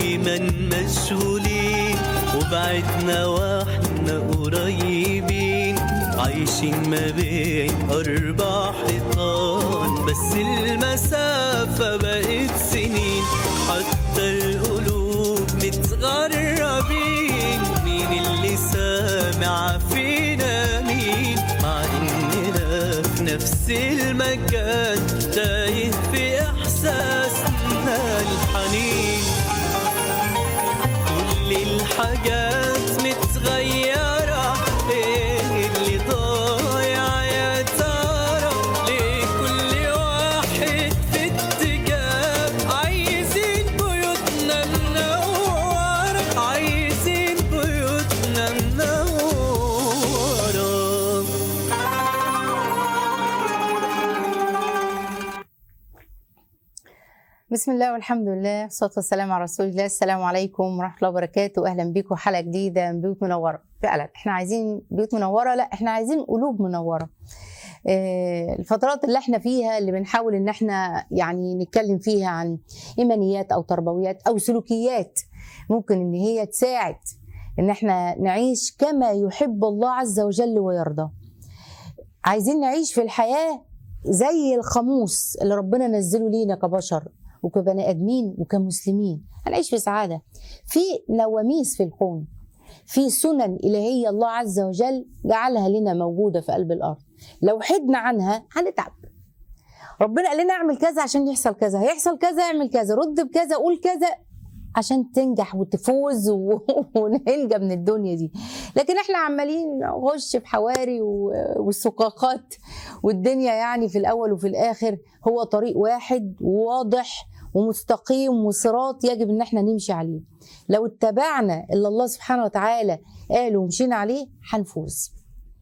دايما مشغولين وبعدنا واحنا قريبين عايشين ما بين أربع حيطان بس المسافة بقت سنين حتى القلوب متغربين مين اللي سامع فينا مين مع إننا في نفس المكان تايه في إحساسنا الحنين كل الحاجات متغيرة ايه اللي ضايع يا ترى ليه كل واحد في اتجاه عايزين بيوتنا منورة عايزين بيوتنا منورة بسم الله والحمد لله والصلاة والسلام على رسول الله السلام عليكم ورحمة الله وبركاته أهلا بكم حلقة جديدة من بيوت منورة فعلا احنا عايزين بيوت منورة لا احنا عايزين قلوب منورة آه، الفترات اللي احنا فيها اللي بنحاول ان احنا يعني نتكلم فيها عن ايمانيات او تربويات او سلوكيات ممكن ان هي تساعد ان احنا نعيش كما يحب الله عز وجل ويرضى عايزين نعيش في الحياة زي القاموس اللي ربنا نزله لينا كبشر وكبني ادمين وكمسلمين هنعيش في سعاده في نواميس في الكون في سنن الهيه الله عز وجل جعلها لنا موجوده في قلب الارض لو حدنا عنها هنتعب ربنا قال لنا اعمل كذا عشان يحصل كذا هيحصل كذا اعمل كذا رد بكذا قول كذا عشان تنجح وتفوز و- وننجى من الدنيا دي لكن احنا عمالين نخش في حواري و- والسقاقات والدنيا يعني في الاول وفي الاخر هو طريق واحد واضح ومستقيم وصراط يجب ان احنا نمشي عليه لو اتبعنا اللي الله سبحانه وتعالى قال ومشينا عليه هنفوز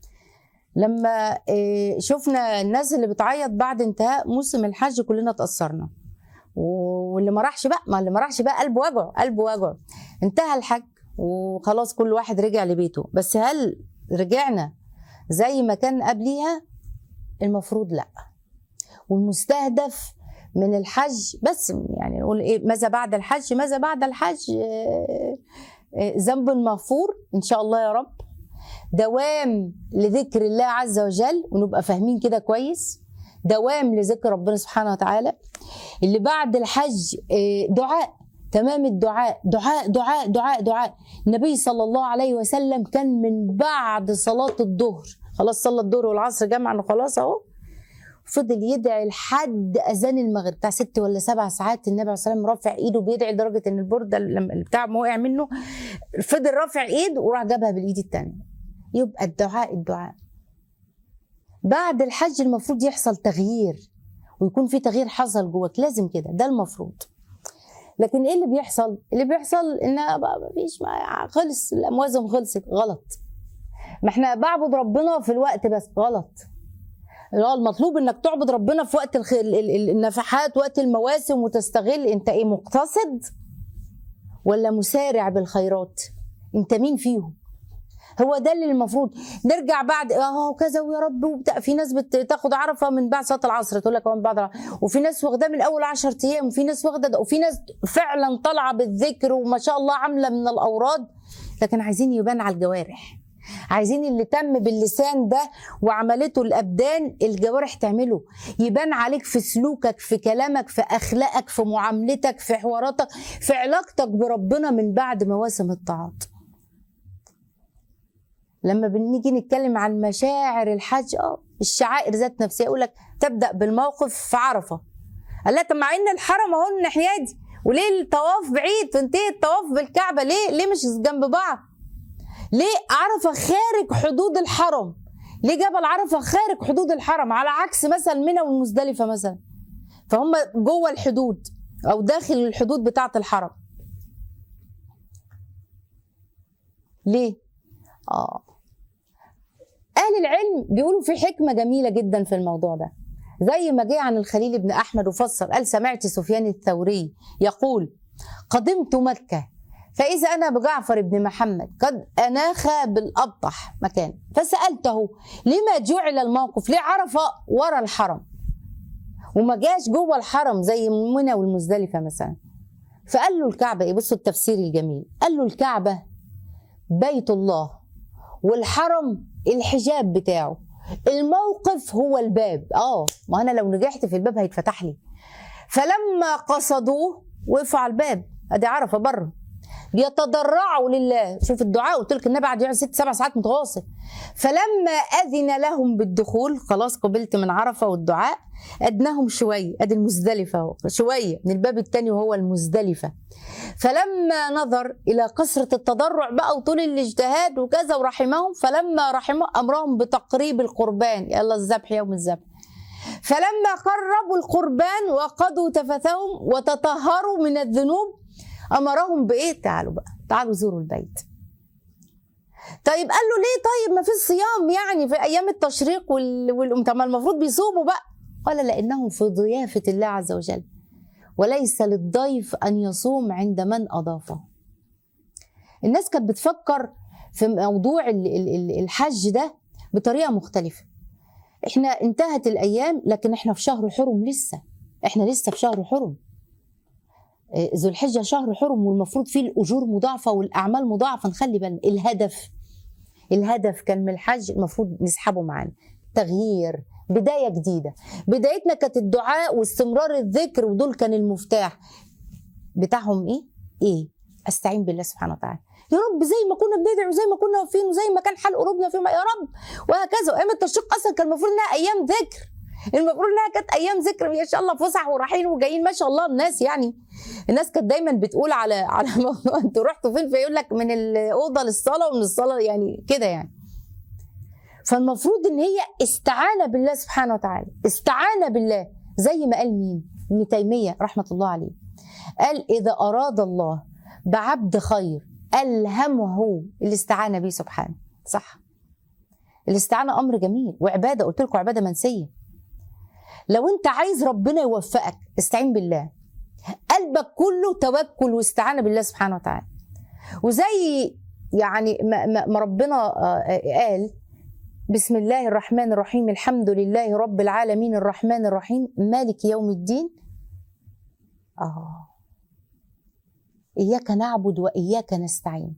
لما آه، شفنا الناس اللي بتعيط بعد انتهاء موسم الحج كلنا اتأثرنا واللي ما راحش بقى ما اللي ما راحش بقى قلبه وجعه قلبه وجعه انتهى الحج وخلاص كل واحد رجع لبيته بس هل رجعنا زي ما كان قبليها المفروض لا والمستهدف من الحج بس يعني نقول ايه ماذا بعد الحج ماذا بعد الحج آه، آه، ذنب مغفور ان شاء الله يا رب دوام لذكر الله عز وجل ونبقى فاهمين كده كويس دوام لذكر ربنا سبحانه وتعالى اللي بعد الحج آه، دعاء تمام الدعاء دعاء دعاء دعاء دعاء النبي صلى الله عليه وسلم كان من بعد صلاة الظهر خلاص صلى الظهر والعصر جمعا وخلاص اهو فضل يدعي لحد اذان المغرب بتاع ست ولا سبع ساعات النبي عليه الصلاه والسلام رافع ايده بيدعي لدرجه ان البرده لما بتاع ما وقع منه فضل رافع ايد وراح جابها بالايد الثانيه يبقى الدعاء الدعاء بعد الحج المفروض يحصل تغيير ويكون في تغيير حصل جواك لازم كده ده المفروض لكن ايه اللي بيحصل اللي بيحصل ان بقى مفيش ما خلص الاموازم خلصت غلط ما احنا بعبد ربنا في الوقت بس غلط لا المطلوب انك تعبد ربنا في وقت الخ... ال- ال- ال- النفحات وقت المواسم وتستغل انت ايه مقتصد ولا مسارع بالخيرات انت مين فيهم هو ده اللي المفروض نرجع بعد اه كذا ويا رب وبتاع في ناس بتاخد عرفه من بعد صلاه العصر تقول لك من بعد العصر. وفي ناس واخداه من اول 10 ايام وفي ناس واخده ده وفي ناس فعلا طالعه بالذكر وما شاء الله عامله من الاوراد لكن عايزين يبان على الجوارح عايزين اللي تم باللسان ده وعملته الابدان الجوارح تعمله يبان عليك في سلوكك في كلامك في اخلاقك في معاملتك في حواراتك في علاقتك بربنا من بعد مواسم الطاعات لما بنيجي نتكلم عن مشاعر الحج اه الشعائر ذات نفسها يقول لك تبدا بالموقف في عرفه قال لها طب مع ان الحرم اهو الناحيه دي وليه الطواف بعيد تنتهي الطواف بالكعبه ليه ليه مش جنب بعض ليه عرفه خارج حدود الحرم ليه جبل عرفه خارج حدود الحرم على عكس مثلا منى والمزدلفه مثلا فهم جوه الحدود او داخل الحدود بتاعه الحرم ليه اه اهل العلم بيقولوا في حكمه جميله جدا في الموضوع ده زي ما جه عن الخليل بن احمد وفسر قال سمعت سفيان الثوري يقول قدمت مكه فإذا أنا بجعفر بن محمد قد أناخ بالأبطح مكان فسألته لما جعل الموقف ليه عرفة ورا الحرم وما جاش جوه الحرم زي منى والمزدلفة مثلا فقال له الكعبة إيه بصوا التفسير الجميل قال له الكعبة بيت الله والحرم الحجاب بتاعه الموقف هو الباب اه ما انا لو نجحت في الباب هيتفتح لي فلما قصدوه وقفوا على الباب ادي عرفه بره بيتضرعوا لله شوف الدعاء قلت لك النبي قعد يقعد ست سبع ساعات متواصل فلما اذن لهم بالدخول خلاص قبلت من عرفه والدعاء ادناهم شويه ادي المزدلفه اهو شويه من الباب الثاني وهو المزدلفه فلما نظر الى كثره التضرع بقى وطول الاجتهاد وكذا ورحمهم فلما رحمه امرهم بتقريب القربان يلا الذبح يوم الذبح فلما قربوا القربان وقضوا تفثهم وتطهروا من الذنوب امرهم بايه تعالوا بقى تعالوا زوروا البيت طيب قال له ليه طيب ما في الصيام يعني في ايام التشريق وال... والأم طب ما المفروض بيصوموا بقى قال لانهم في ضيافه الله عز وجل وليس للضيف ان يصوم عند من اضافه الناس كانت بتفكر في موضوع ال- ال- ال- الحج ده بطريقه مختلفه احنا انتهت الايام لكن احنا في شهر حرم لسه احنا لسه في شهر حرم آه، ذو الحجه شهر حرم والمفروض فيه الاجور مضاعفه والاعمال مضاعفه نخلي بالنا الهدف الهدف كان من الحج المفروض نسحبه معانا تغيير بدايه جديده بدايتنا كانت الدعاء واستمرار الذكر ودول كان المفتاح بتاعهم ايه ايه استعين بالله سبحانه وتعالى يا رب زي ما كنا بندعي وزي ما كنا واقفين وزي ما كان حال قلوبنا فيما يا رب وهكذا وايام التشريق اصلا كان المفروض انها ايام ذكر المفروض انها كانت ايام ذكر ما شاء الله فسح ورايحين وجايين ما شاء الله الناس يعني الناس كانت دايما بتقول على على موضوع انتوا رحتوا فين فيقول لك من الاوضه للصلاه ومن الصلاه يعني كده يعني فالمفروض ان هي استعانه بالله سبحانه وتعالى استعانه بالله زي ما قال مين ابن تيميه رحمه الله عليه قال اذا اراد الله بعبد خير الهمه الاستعانه به سبحانه صح الاستعانه امر جميل وعباده قلت لكم عباده منسيه لو انت عايز ربنا يوفقك استعين بالله قلبك كله توكل واستعانه بالله سبحانه وتعالى وزي يعني ما, ما ما ربنا آه، آه، قال بسم الله الرحمن الرحيم الحمد لله رب العالمين الرحمن الرحيم مالك يوم الدين آه إياك نعبد وإياك نستعين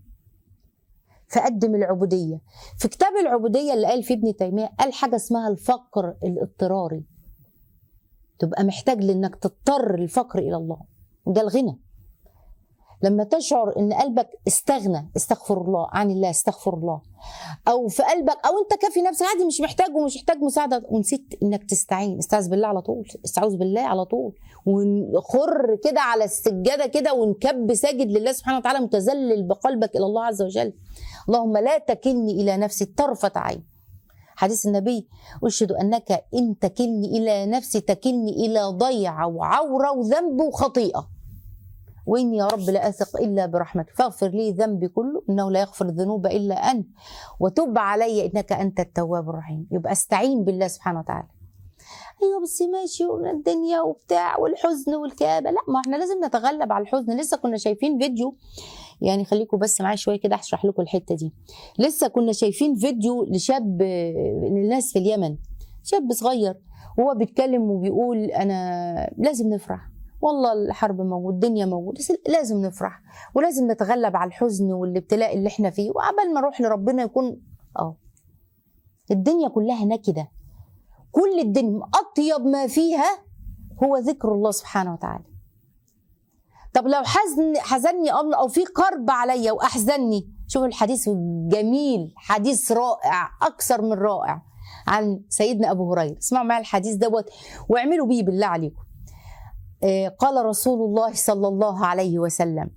فقدم العبودية في كتاب العبودية اللي قال فيه ابن تيمية قال حاجة اسمها الفقر الاضطراري تبقى محتاج لانك تضطر الفقر الى الله ده الغنى لما تشعر ان قلبك استغنى استغفر الله عن الله استغفر الله او في قلبك او انت كافي نفسك عادي مش محتاج ومش محتاج مساعده ونسيت انك تستعين استعذ بالله على طول استعوذ بالله على طول ونخر كده على السجاده كده ونكب ساجد لله سبحانه وتعالى متذلل بقلبك الى الله عز وجل اللهم لا تكلني الى نفسي طرفه عين حديث النبي أشهد أنك إن تكلني إلى نفسي تكلني إلى ضيعة وعورة وذنب وخطيئة وإني يا رب لا أثق إلا برحمتك فاغفر لي ذنبي كله إنه لا يغفر الذنوب إلا أنت وتب علي إنك أنت التواب الرحيم يبقى استعين بالله سبحانه وتعالى ايوه بس ماشي الدنيا وبتاع والحزن والكآبة لا ما احنا لازم نتغلب على الحزن لسه كنا شايفين فيديو يعني خليكم بس معايا شويه كده هشرح لكم الحته دي لسه كنا شايفين فيديو لشاب الناس في اليمن شاب صغير وهو بيتكلم وبيقول انا لازم نفرح والله الحرب موجود الدنيا موجود بس لازم نفرح ولازم نتغلب على الحزن والابتلاء اللي احنا فيه وعبال ما نروح لربنا يكون اه الدنيا كلها نكده كل الدنيا اطيب ما فيها هو ذكر الله سبحانه وتعالى طب لو حزن حزني امر او في كرب عليا واحزني شوف الحديث جميل حديث رائع اكثر من رائع عن سيدنا ابو هريره اسمعوا معايا الحديث دوت واعملوا بيه بالله عليكم آه، قال رسول الله صلى الله عليه وسلم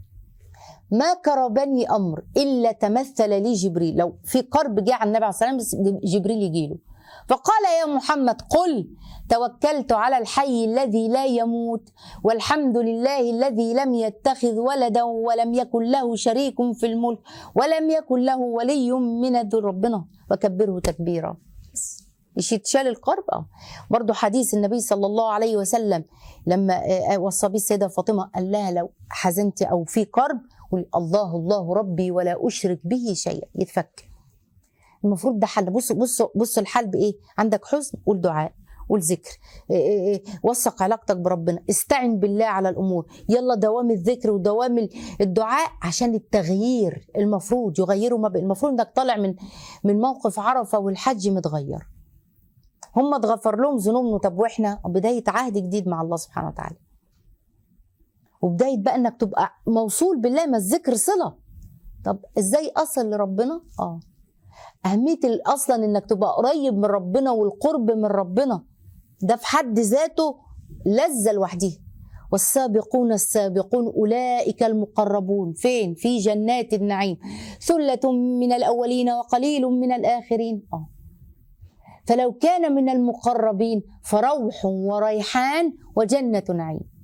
ما كربني امر الا تمثل لي جبريل لو في قرب جه على النبي عليه الصلاه والسلام جبريل يجي له فقال يا محمد قل توكلت على الحي الذي لا يموت والحمد لله الذي لم يتخذ ولدا ولم يكن له شريك في الملك ولم يكن له ولي من الذل ربنا وكبره تكبيرا مش يتشال القرب اه برضه حديث النبي صلى الله عليه وسلم لما آه، وصى به السيده فاطمه قال لها لو حزنت او في كرب قل الله الله ربي ولا اشرك به شيئا يتفك المفروض ده حل بص بص بص الحل بايه عندك حزن قول دعاء والذكر إيه إيه إيه، وثق علاقتك بربنا استعن بالله على الامور يلا دوام الذكر ودوام الدعاء عشان التغيير المفروض يغيروا ما بين- المفروض انك طالع من من موقف عرفه والحج متغير هم اتغفر لهم ذنوبهم طب واحنا بدايه عهد جديد مع الله سبحانه وتعالى وبدايه بقى انك تبقى موصول بالله ما الذكر صله طب ازاي اصل لربنا اه اهميه ال- اصلا انك تبقى قريب من ربنا والقرب من ربنا ده في حد ذاته لذه لوحدها والسابقون السابقون اولئك المقربون فين في جنات النعيم ثله من الاولين وقليل من الاخرين اه فلو كان من المقربين فروح وريحان وجنه نعيم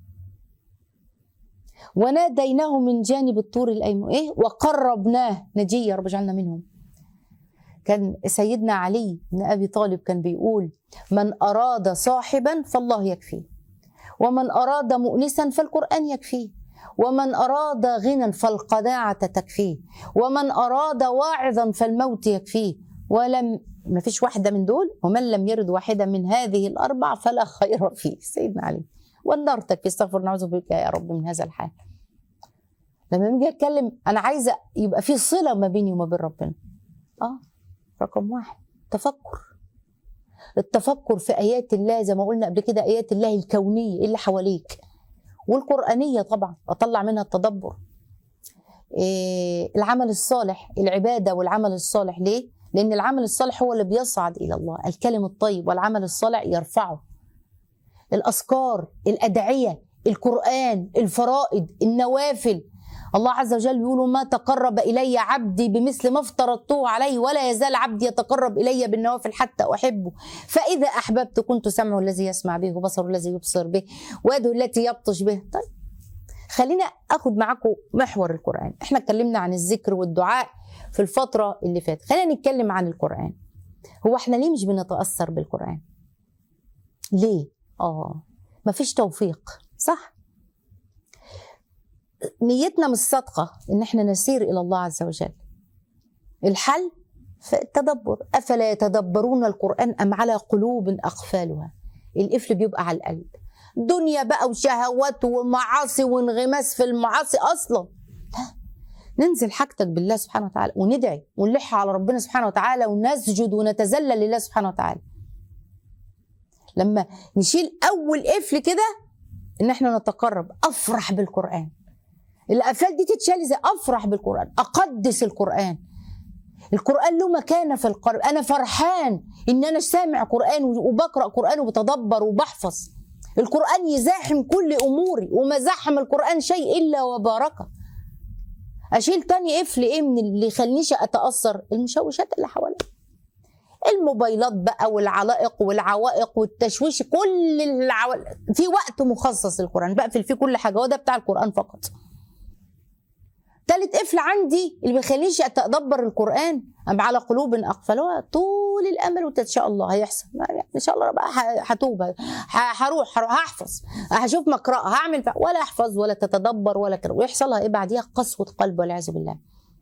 وناديناه من جانب الطور الايمن ايه وقربناه نجي يا رب اجعلنا منهم كان سيدنا علي بن ابي طالب كان بيقول من اراد صاحبا فالله يكفيه ومن اراد مؤنسا فالقران يكفيه ومن اراد غنى فالقناعه تكفيه ومن اراد واعظا فالموت يكفيه ولم ما فيش واحده من دول ومن لم يرد واحده من هذه الاربع فلا خير فيه سيدنا علي والنار تكفي استغفر نعوذ بك يا رب من هذا الحال لما نيجي اتكلم انا عايزه يبقى في صله ما بيني وما بين ربنا اه رقم واحد تفكر التفكر في ايات الله زي ما قلنا قبل كده ايات الله الكونيه اللي حواليك والقرانيه طبعا اطلع منها التدبر إيه العمل الصالح العباده والعمل الصالح ليه لان العمل الصالح هو اللي بيصعد الى الله الكلم الطيب والعمل الصالح يرفعه الاذكار الادعيه القران الفرائض النوافل الله عز وجل يقول ما تقرب الي عبدي بمثل ما افترضته عليه ولا يزال عبدي يتقرب الي بالنوافل حتى احبه فاذا احببت كنت سمعه الذي يسمع به وبصره الذي يبصر به ويده التي يبطش به طيب خلينا اخد معاكم محور القران احنا اتكلمنا عن الذكر والدعاء في الفتره اللي فاتت خلينا نتكلم عن القران هو احنا ليه مش بنتاثر بالقران ليه اه مفيش توفيق صح نيتنا مش صادقه ان احنا نسير الى الله عز وجل الحل في التدبر افلا يتدبرون القران ام على قلوب اقفالها القفل بيبقى على القلب دنيا بقى وشهوات ومعاصي وانغماس في المعاصي اصلا لا ننزل حاجتك بالله سبحانه وتعالى وندعي ونلح على ربنا سبحانه وتعالى ونسجد ونتذلل لله سبحانه وتعالى لما نشيل اول قفل كده ان احنا نتقرب افرح بالقران الافعال دي تتشال ازاي افرح بالقران اقدس القران القران له مكانه في القلب انا فرحان ان انا سامع قران وبقرا قران وبتدبر وبحفظ القران يزاحم كل اموري وما زحم القران شيء الا وباركه اشيل تاني قفل ايه من اللي يخلينيش اتاثر المشوشات اللي حواليا الموبايلات بقى والعلائق والعوائق والتشويش كل العوائق في وقت مخصص للقران بقفل فيه كل حاجه وده بتاع القران فقط تالت قفل عندي اللي بيخلينيش اتدبر القران ام على قلوب اقفلوها طول الامل وان شاء الله هيحصل يعني ان شاء الله بقى هتوب هروح هروح هحفظ هشوف مقرأ هعمل فع. ولا احفظ ولا تتدبر ولا كده ويحصلها ايه بعديها قسوه قلب والعياذ بالله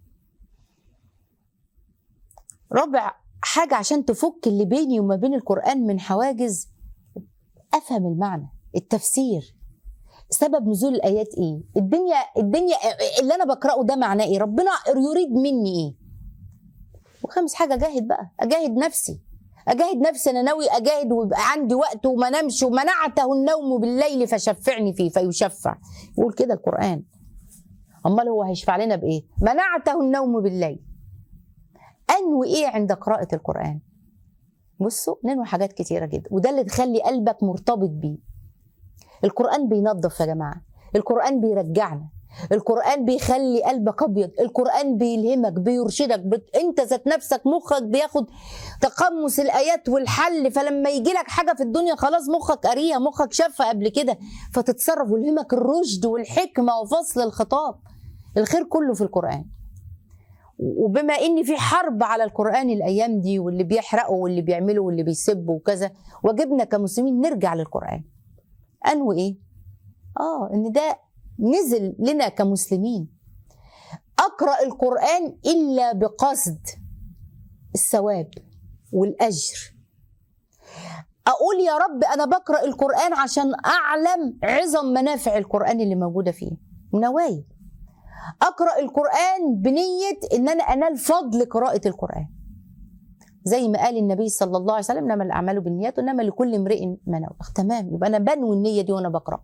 رابع حاجه عشان تفك اللي بيني وما بين القران من حواجز افهم المعنى التفسير سبب نزول الايات ايه الدنيا الدنيا اللي انا بقراه ده معناه ايه ربنا يريد مني ايه وخامس حاجه اجاهد بقى اجاهد نفسي اجاهد نفسي انا ناوي اجاهد ويبقى عندي وقت وما نمش ومنعته النوم بالليل فشفعني فيه فيشفع يقول كده القران امال هو هيشفع لنا بايه منعته النوم بالليل انوي ايه عند قراءه القران بصوا ننوي حاجات كتيره جدا وده اللي تخلي قلبك مرتبط بيه القرآن بينظف يا جماعة القرآن بيرجعنا القرآن بيخلي قلبك أبيض القرآن بيلهمك بيرشدك بت... أنت ذات نفسك مخك بياخد تقمص الآيات والحل فلما يجي لك حاجة في الدنيا خلاص مخك قاريها مخك شافها قبل كده فتتصرف ويلهمك الرشد والحكمة وفصل الخطاب الخير كله في القرآن وبما ان في حرب على القران الايام دي واللي بيحرقوا واللي بيعملوا واللي بيسبوا وكذا واجبنا كمسلمين نرجع للقران انوي ايه اه ان ده نزل لنا كمسلمين اقرا القران الا بقصد الثواب والاجر اقول يا رب انا بقرا القران عشان اعلم عظم منافع القران اللي موجوده فيه نوايا اقرا القران بنيه ان انا انال فضل قراءه القران زي ما قال النبي صلى الله عليه وسلم انما الاعمال بالنيات وانما لكل امرئ ما نوى تمام يبقى انا بنوي النيه دي وانا بقرا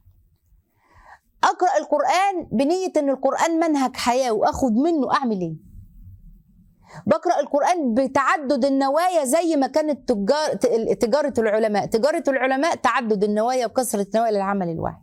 اقرا القران بنيه ان القران منهج حياه واخد منه اعمل ايه بقرا القران بتعدد النوايا زي ما كانت تجار تجاره العلماء تجاره العلماء تعدد النوايا وكثره النوايا للعمل الواحد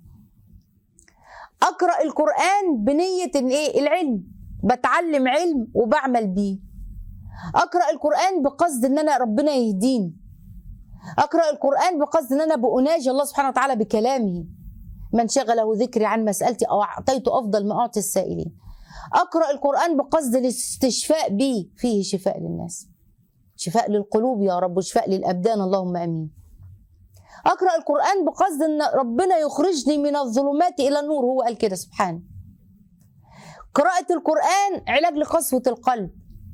اقرا القران بنيه ان ايه العلم بتعلم علم وبعمل بيه اقرا القران بقصد ان انا ربنا يهديني اقرا القران بقصد ان انا باناجي الله سبحانه وتعالى بكلامه من شغله ذكري عن مسألتي أو أعطيته أفضل ما أعطي السائلين أقرأ القرآن بقصد الاستشفاء به فيه شفاء للناس شفاء للقلوب يا رب وشفاء للأبدان اللهم أمين أقرأ القرآن بقصد أن ربنا يخرجني من الظلمات إلى النور هو قال كده سبحانه قراءة القرآن علاج لقسوة القلب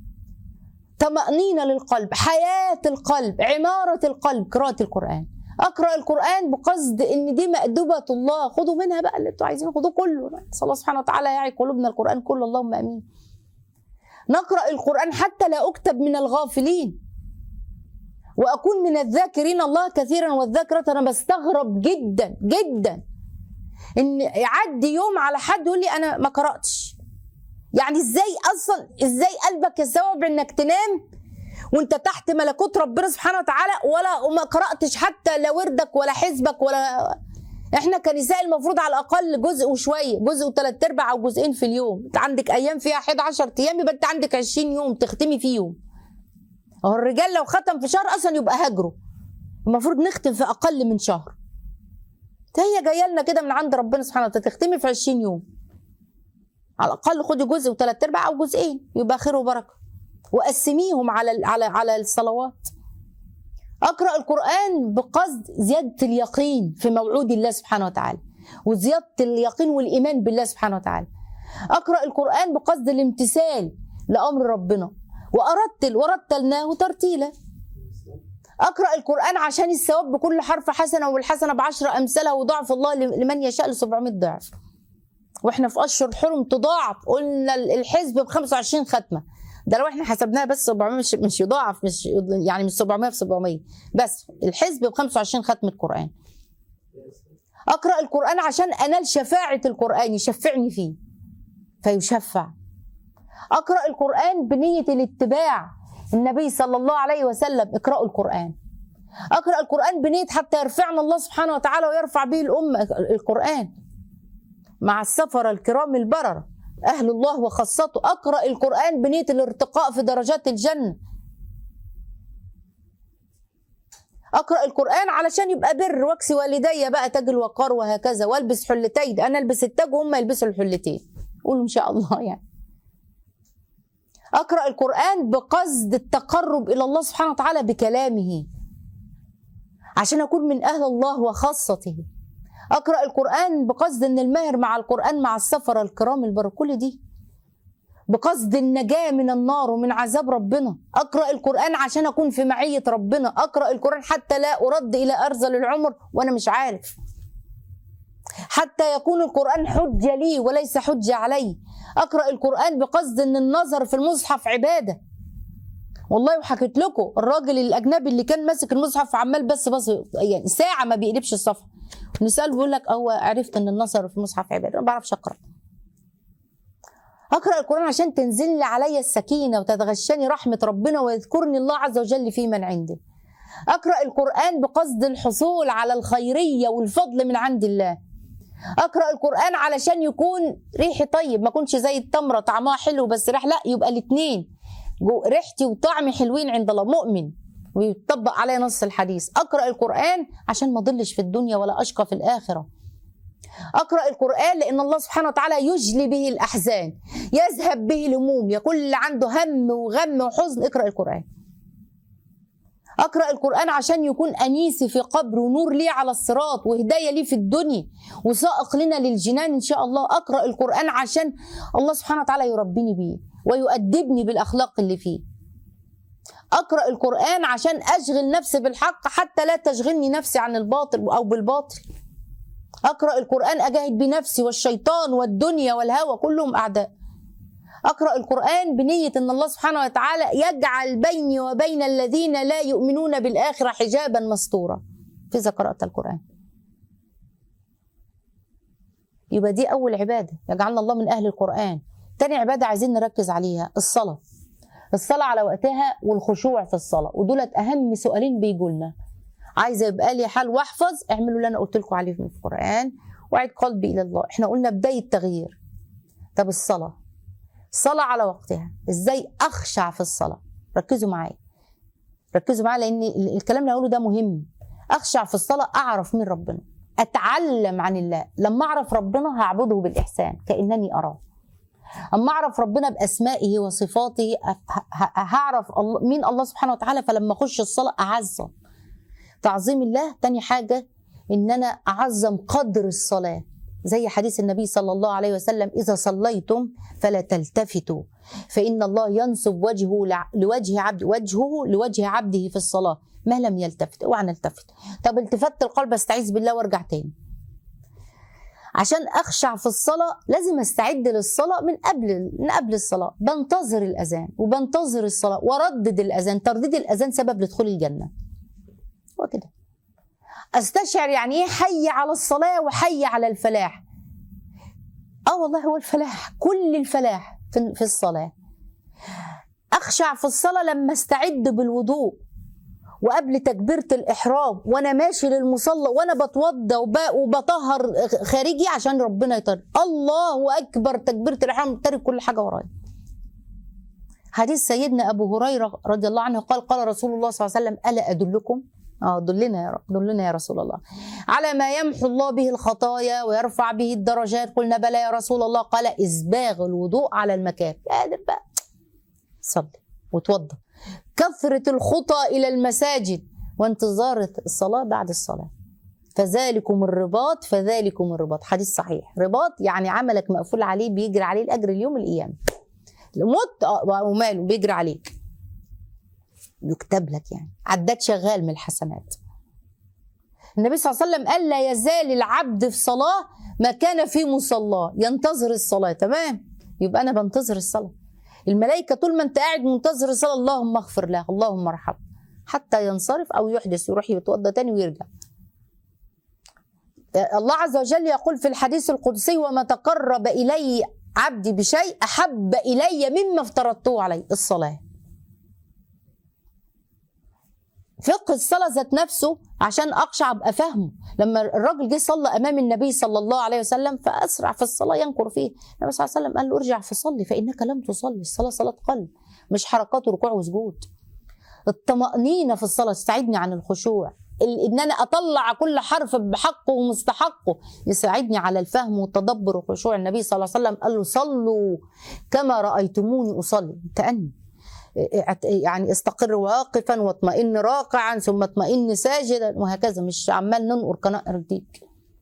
طمأنينة للقلب حياة القلب عمارة القلب قراءة القرآن اقرا القران بقصد ان دي مأدبه الله خدوا منها بقى اللي انتوا عايزينه خدوه كله نسال الله سبحانه وتعالى يعي قلوبنا القران كله اللهم امين نقرا القران حتى لا اكتب من الغافلين واكون من الذاكرين الله كثيرا والذاكره انا بستغرب جدا جدا ان يعدي يوم على حد يقول لي انا ما قراتش يعني ازاي اصلا ازاي قلبك يستوعب انك تنام وانت تحت ملكوت ربنا سبحانه وتعالى ولا وما قراتش حتى لا وردك ولا حزبك ولا احنا كنساء المفروض على الاقل جزء وشويه جزء وثلاث ارباع او جزئين في اليوم انت عندك ايام فيها 11 ايام يبقى انت عندك 20 يوم تختمي فيهم هو الرجال لو ختم في شهر اصلا يبقى هجره المفروض نختم في اقل من شهر هي جايه لنا كده من عند ربنا سبحانه وتعالى تختمي في 20 يوم على الاقل خدي جزء وثلاث ارباع او جزئين يبقى خير وبركه وقسميهم على على على الصلوات اقرا القران بقصد زياده اليقين في موعود الله سبحانه وتعالى وزياده اليقين والايمان بالله سبحانه وتعالى اقرا القران بقصد الامتثال لامر ربنا وارتل ورتلناه ترتيلا اقرا القران عشان الثواب بكل حرف حسنه والحسنه بعشر امثالها وضعف الله لمن يشاء ل 700 ضعف واحنا في اشهر الحرم تضاعف قلنا الحزب ب 25 ختمه ده لو احنا حسبناها بس 700 مش مش يضاعف مش يعني مش 700 في 700 بس الحزب ب 25 ختمه قران اقرا القران عشان انال شفاعه القران يشفعني فيه فيشفع اقرا القران بنيه الاتباع النبي صلى الله عليه وسلم اقرأوا القرآن أقرأ القرآن بنية حتى يرفعنا الله سبحانه وتعالى ويرفع به الأمة القرآن مع السفر الكرام البررة أهل الله وخاصته أقرأ القرآن بنية الارتقاء في درجات الجنة أقرأ القرآن علشان يبقى بر واكسي والدي بقى تاج الوقار وهكذا والبس حلتين أنا ألبس التاج وهم يلبسوا الحلتين قولوا إن شاء الله يعني أقرأ القرآن بقصد التقرب إلى الله سبحانه وتعالى بكلامه عشان أكون من أهل الله وخاصته أقرأ القرآن بقصد أن الماهر مع القرآن مع السفر الكرام البر كل دي بقصد النجاة من النار ومن عذاب ربنا أقرأ القرآن عشان أكون في معية ربنا أقرأ القرآن حتى لا أرد إلى أرذل العمر وأنا مش عارف حتى يكون القرآن حجة لي وليس حجة علي أقرأ القرآن بقصد أن النظر في المصحف عبادة والله وحكيت لكم الراجل الأجنبي اللي كان ماسك المصحف عمال بس بس يعني ساعة ما بيقلبش الصفحة نسأل بيقول لك هو عرفت أن النظر في المصحف عبادة ما بعرفش أقرأ أقرأ القرآن عشان تنزل لي علي السكينة وتتغشاني رحمة ربنا ويذكرني الله عز وجل في من عنده أقرأ القرآن بقصد الحصول على الخيرية والفضل من عند الله اقرا القران علشان يكون ريحي طيب ما اكونش زي التمره طعمها حلو بس ريح لا يبقى الاثنين ريحتي وطعمي حلوين عند الله مؤمن ويطبق عليه نص الحديث اقرا القران عشان ما اضلش في الدنيا ولا اشقى في الاخره اقرا القران لان الله سبحانه وتعالى يجلي به الاحزان يذهب به الهموم يكون اللي عنده هم وغم وحزن اقرا القران اقرا القران عشان يكون انيسي في قبر ونور لي على الصراط وهدايه لي في الدنيا وسائق لنا للجنان ان شاء الله اقرا القران عشان الله سبحانه وتعالى يربيني بيه ويؤدبني بالاخلاق اللي فيه اقرا القران عشان اشغل نفسي بالحق حتى لا تشغلني نفسي عن الباطل او بالباطل اقرا القران اجاهد بنفسي والشيطان والدنيا والهوى كلهم اعداء اقرا القران بنيه ان الله سبحانه وتعالى يجعل بيني وبين الذين لا يؤمنون بالاخره حجابا مستورا فاذا قرات القران يبقى دي اول عباده يجعلنا الله من اهل القران تاني عباده عايزين نركز عليها الصلاه الصلاه على وقتها والخشوع في الصلاه ودولت اهم سؤالين بيجوا لنا عايزه يبقى لي حال واحفظ اعملوا اللي انا قلت لكم عليه في القران واعد قلبي الى الله احنا قلنا بدايه تغيير طب الصلاه الصلاه على وقتها ازاي اخشع في الصلاه ركزوا معايا ركزوا معايا لان ال- الكلام اللي هقوله ده مهم اخشع في الصلاه اعرف مين ربنا اتعلم عن الله لما اعرف ربنا هعبده بالاحسان كانني اراه اما اعرف ربنا باسمائه وصفاته ه- ه- هعرف الله مين الله سبحانه وتعالى فلما اخش الصلاه اعظم تعظيم الله تاني حاجه ان انا اعظم قدر الصلاه زي حديث النبي صلى الله عليه وسلم اذا صليتم فلا تلتفتوا فان الله ينصب وجهه لع- لوجه عبد وجهه لوجه عبده في الصلاه ما لم يلتفت اوعى نلتفت طب التفت القلب استعيذ بالله وارجع تاني عشان اخشع في الصلاه لازم استعد للصلاه من قبل من قبل الصلاه بنتظر الاذان وبنتظر الصلاه وردد الاذان ترديد الاذان سبب لدخول الجنه هو كده استشعر يعني ايه حي على الصلاه وحي على الفلاح اه والله هو الفلاح كل الفلاح في في الصلاه اخشع في الصلاه لما استعد بالوضوء وقبل تكبيره الاحرام وانا ماشي للمصلى وانا بتوضى وب- وبطهر خارجي عشان ربنا يطهر الله اكبر تكبيره الاحرام تارك كل حاجه ورايا حديث سيدنا ابو هريره رضي الله عنه قال قال رسول الله صلى الله عليه وسلم الا ادلكم اه دلنا يا رب دلنا يا رسول الله على ما يمحو الله به الخطايا ويرفع به الدرجات قلنا بلى يا رسول الله قال اسباغ الوضوء على المكان قادر بقى صلي وتوضى كثرة الخطى إلى المساجد وانتظار الصلاة بعد الصلاة فذلكم الرباط فذلكم الرباط حديث صحيح رباط يعني عملك مقفول عليه بيجري عليه الأجر اليوم القيامة مت آه، وماله بيجري عليك يكتب لك يعني عداد شغال من الحسنات النبي صلى الله عليه وسلم قال لا يزال العبد في صلاة ما كان في مصلاه ينتظر الصلاة تمام يبقى أنا بنتظر الصلاة الملائكة طول ما أنت قاعد منتظر الصلاة اللهم اغفر له اللهم ارحمه حتى ينصرف أو يحدث يروح يتوضى تاني ويرجع الله عز وجل يقول في الحديث القدسي وما تقرب إلي عبدي بشيء أحب إلي مما افترضته عليه الصلاة فقه الصلاة ذات نفسه عشان أقشع أبقى فاهمه لما الراجل جه صلى أمام النبي صلى الله عليه وسلم فأسرع في الصلاة ينكر فيه النبي صلى الله عليه وسلم قال له ارجع فصلي فإنك لم تصلي الصلاة صلاة قلب مش حركات ركوع وسجود الطمأنينة في الصلاة تساعدني عن الخشوع ال- ان انا اطلع كل حرف بحقه ومستحقه يساعدني على الفهم والتدبر وخشوع النبي صلى الله عليه وسلم قال له صلوا كما رايتموني اصلي تأني يعني استقر واقفا واطمئن راكعا ثم اطمئن ساجدا وهكذا مش عمال ننقر كنقر الديك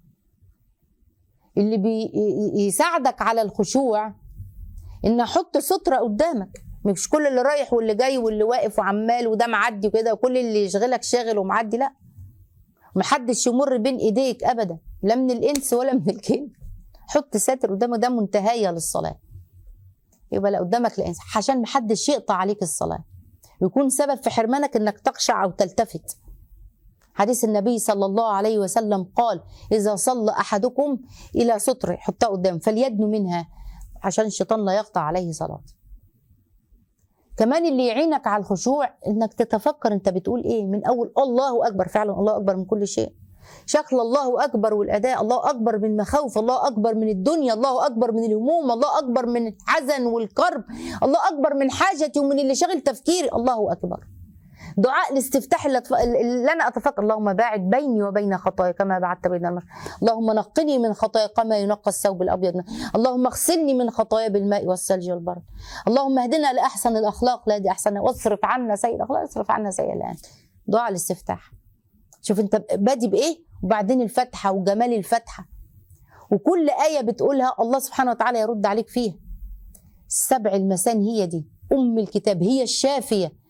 اللي بيساعدك على الخشوع ان احط ستره قدامك مش كل اللي رايح واللي جاي واللي واقف وعمال وده معدي وكده وكل اللي يشغلك شاغل ومعدي لا محدش يمر بين ايديك ابدا لا من الانس ولا من الجن حط ساتر قدامك ده منتهيه للصلاه يبقى لا قدامك لا انس عشان محدش يقطع عليك الصلاه يكون سبب في حرمانك انك تخشع او تلتفت حديث النبي صلى الله عليه وسلم قال اذا صلى احدكم الى ستر حطها قدام فليدنو منها عشان الشيطان لا يقطع عليه صلاه كمان اللي يعينك على الخشوع انك تتفكر انت بتقول ايه من اول الله اكبر فعلا الله اكبر من كل شيء شكل الله اكبر والاداء الله اكبر من مخاوف الله اكبر من الدنيا الله اكبر من الهموم الله اكبر من الحزن والكرب الله اكبر من حاجتي ومن اللي شاغل تفكيري الله اكبر دعاء الاستفتاح اللي, أتف... اللي انا اتفكر اللهم باعد بيني وبين خطايا كما بعدت بين المشرق اللهم نقني من خطايا كما ينقى الثوب الابيض اللهم اغسلني من خطايا بالماء والثلج والبرد اللهم اهدنا لاحسن الاخلاق لا دي احسن واصرف عنا سيء الاخلاق اصرف عنا سيء الان دعاء الاستفتاح شوف انت بادي بايه وبعدين الفتحه وجمال الفتحه وكل ايه بتقولها الله سبحانه وتعالى يرد عليك فيها السبع المثاني هي دي ام الكتاب هي الشافيه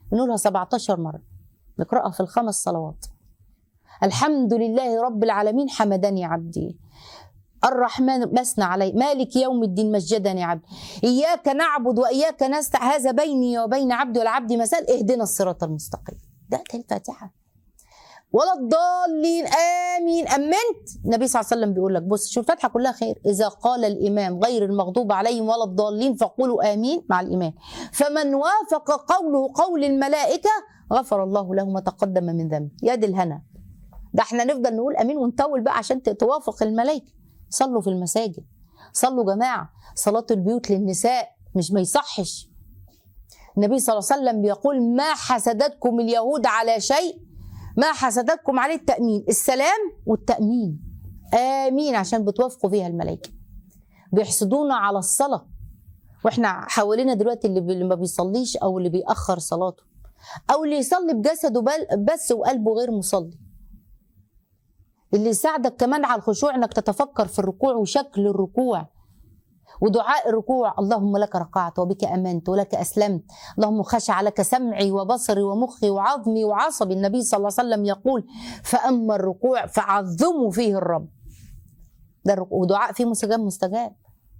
بنقولها 17 مرة نقرأها في الخمس صلوات الحمد لله رب العالمين حمدني عبدي الرحمن مثنى علي مالك يوم الدين مجدني عبدي إياك نعبد وإياك نستع هذا بيني وبين عبدي والعبد مثال اهدنا الصراط المستقيم ده ده الفاتحة ولا الضالين آمين أمنت النبي صلى الله عليه وسلم بيقول لك بص شو الفاتحة كلها خير إذا قال الإمام غير المغضوب عليهم ولا الضالين فقولوا آمين مع الإمام فمن وافق قوله قول الملائكة غفر الله له ما تقدم من ذنبه يا دي الهنا ده احنا نفضل نقول امين ونطول بقى عشان توافق الملائكه صلوا في المساجد صلوا جماعه صلاه البيوت للنساء مش ما يصحش النبي صلى الله عليه وسلم بيقول ما حسدتكم اليهود على شيء ما حسدتكم عليه التامين السلام والتامين امين عشان بتوافقوا فيها الملائكه بيحسدونا على الصلاه واحنا حوالينا دلوقتي اللي بي- اللي ما بيصليش او اللي بيأخر صلاته او اللي يصلي بجسده بل- بس وقلبه غير مصلي اللي يساعدك كمان على الخشوع انك تتفكر في الركوع وشكل الركوع ودعاء الركوع اللهم لك ركعت وبك امنت ولك اسلمت اللهم خشع لك سمعي وبصري ومخي وعظمي وعصبي النبي صلى الله عليه وسلم يقول فاما الركوع فعظموا فيه الرب ده الركوع ودعاء فيه مستجاب مستجاب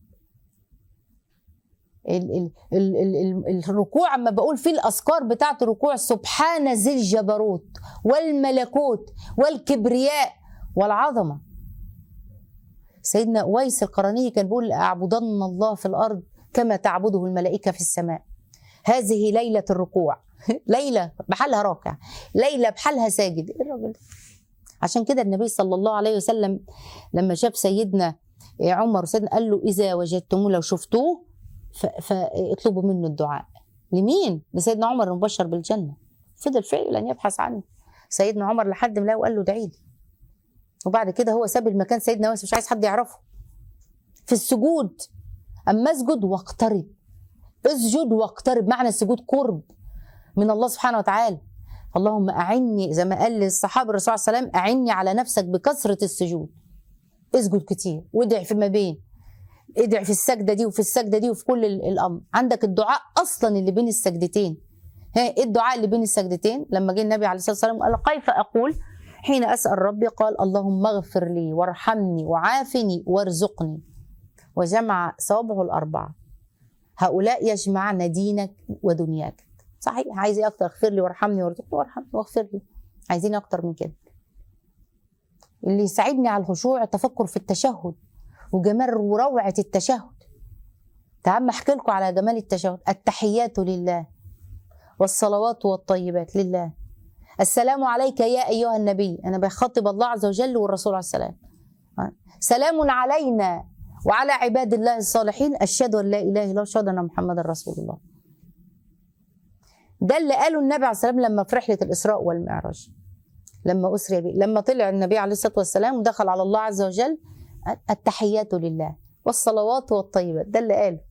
ال ال ال ال ال الركوع اما بقول فيه الاذكار بتاعه الركوع سبحان ذي الجبروت والملكوت والكبرياء والعظمه سيدنا اويس القرني كان بيقول اعبدن الله في الارض كما تعبده الملائكه في السماء هذه ليله الركوع ليله بحالها راكع ليله بحالها ساجد ايه الراجل ده؟ عشان كده النبي صلى الله عليه وسلم لما شاف سيدنا عمر سيدنا قال له اذا وجدتموه لو شفتوه ف- فاطلبوا منه الدعاء لمين؟ لسيدنا عمر المبشر بالجنه فضل فعلا يبحث عنه سيدنا عمر لحد ما لقاه وقال له ادعي لي وبعد كده هو ساب المكان سيدنا اويس مش عايز حد يعرفه في السجود اما اسجد واقترب اسجد واقترب معنى السجود قرب من الله سبحانه وتعالى اللهم اعني زي ما قال للصحابه الرسول صلى الله عليه وسلم اعني على نفسك بكثره السجود اسجد كتير وادعي فيما بين ادعي في السجده دي وفي السجده دي وفي كل ال- الامر عندك الدعاء اصلا اللي بين السجدتين ها ايه الدعاء اللي بين السجدتين لما جه النبي عليه الصلاه والسلام قال كيف اقول حين اسال ربي قال اللهم اغفر لي وارحمني وعافني وارزقني وجمع صوابعه الاربعه هؤلاء يجمعن دينك ودنياك صحيح عايز ايه اكتر اغفر لي وارحمني وارزقني وارحمني واغفر لي عايزين اكتر من كده اللي يساعدني على الخشوع التفكر في التشهد وجمال وروعه التشهد تعال احكي لكم على جمال التشهد التحيات لله والصلوات والطيبات لله السلام عليك يا ايها النبي انا بخاطب الله عز وجل والرسول عليه السلام سلام علينا وعلى عباد الله الصالحين اشهد ان لا اله الا الله واشهد ان محمدا رسول الله ده اللي قاله النبي عليه الصلاه والسلام لما في رحله الاسراء والمعراج لما اسري به لما طلع النبي عليه الصلاه والسلام ودخل على الله عز وجل التحيات لله والصلوات والطيبات ده اللي قاله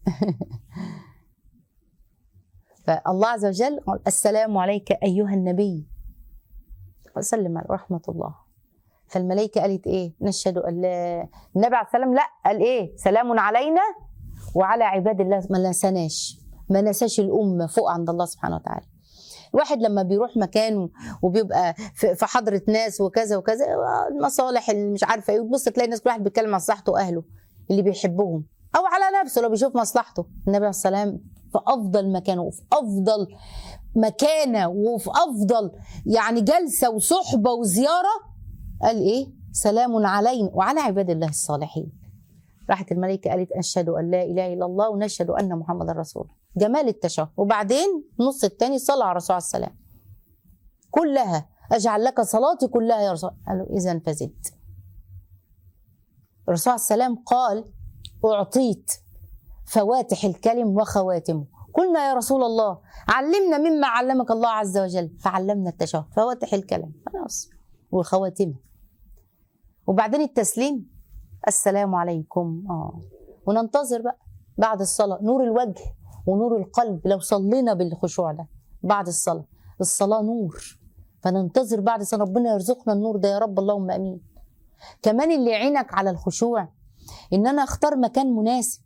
فالله عز وجل قال السلام عليك ايها النبي وسلم على رحمه الله فالملائكه قالت ايه نشهد ان لا النبي عليه السلام لا قال ايه سلام علينا وعلى عباد الله ما نسناش ما نساش الامه فوق عند الله سبحانه وتعالى الواحد لما بيروح مكان وبيبقى في في حضره ناس وكذا وكذا المصالح اللي مش عارفه ايه وتبص تلاقي الناس كل واحد بيتكلم عن مصلحته واهله اللي بيحبهم او على نفسه لو بيشوف مصلحته النبي عليه السلام في افضل مكانه وفي افضل مكانه وفي افضل يعني جلسه وصحبه وزياره قال ايه سلام علينا وعلى عباد الله الصالحين راحت الملائكه قالت اشهد ان لا اله الا الله ونشهد ان محمد رسول الله. جمال التشهد وبعدين النص الثاني صلى على الرسول عليه السلام كلها اجعل لك صلاتي كلها يا رسول قالوا اذا فزدت الرسول عليه السلام قال اعطيت فواتح الكلم وخواتمه قلنا يا رسول الله علمنا مما علمك الله عز وجل فعلمنا التشهد فواتح الكلم خلاص وخواتمه وبعدين التسليم السلام عليكم اه وننتظر بقى بعد الصلاة نور الوجه ونور القلب لو صلينا بالخشوع ده بعد الصلاة الصلاة نور فننتظر بعد الصلاة ربنا يرزقنا النور ده يا رب اللهم امين كمان اللي يعينك على الخشوع ان انا اختار مكان مناسب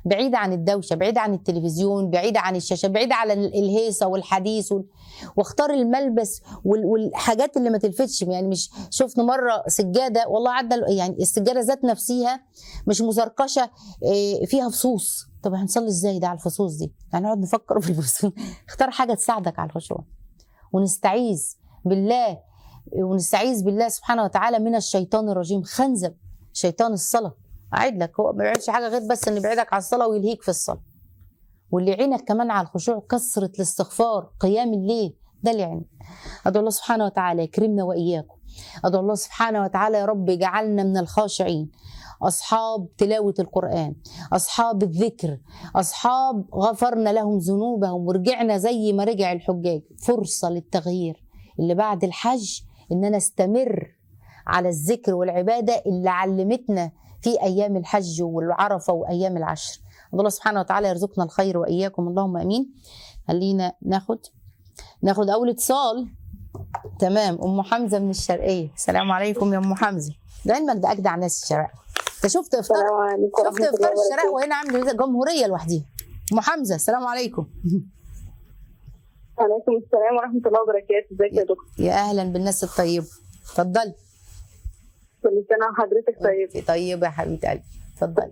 بعيده عن الدوشه بعيده عن التلفزيون بعيده عن الشاشه بعيده عن ال- الهيصه والحديث وال... واختار الملبس وال... والحاجات اللي ما تلفتش يعني مش شفت مره سجاده والله عدى ال- يعني السجاده ذات نفسها مش مزركشه إيه، فيها فصوص طب هنصلي ازاي ده على الفصوص دي يعني نقعد نفكر في الفصوص اختار حاجه تساعدك على الخشوع ونستعيذ بالله ونستعيذ بالله سبحانه وتعالى من الشيطان الرجيم خنزب شيطان الصلاه اعيد لك هو ما بيعملش حاجه غير بس انه يبعدك عن الصلاه ويلهيك في الصلاه واللي يعينك كمان على الخشوع كثره الاستغفار قيام الليل ده اللي يعينك ادعو الله سبحانه وتعالى يكرمنا واياكم ادعو الله سبحانه وتعالى يا رب يجعلنا من الخاشعين اصحاب تلاوه القران اصحاب الذكر اصحاب غفرنا لهم ذنوبهم ورجعنا زي ما رجع الحجاج فرصه للتغيير اللي بعد الحج ان انا استمر على الذكر والعباده اللي علمتنا في ايام الحج والعرفه وايام العشر الله سبحانه وتعالى يرزقنا الخير واياكم اللهم امين خلينا ناخد ناخد اول اتصال تمام ام حمزه من الشرقيه السلام عليكم يا ام حمزه لعلمك ده اجدع ناس الشرق انت شفت افطار السلام عليكم شفت ورحمة افطار الله الشرق وبركاته. وهنا عامل جمهوريه لوحديها ام حمزه السلام عليكم وعليكم السلام ورحمة الله وبركاته ازيك يا دكتور يا اهلا بالناس الطيبه اتفضلي كل سنة وحضرتك طيب انت طيبه يا حبيبه قلبي اتفضلي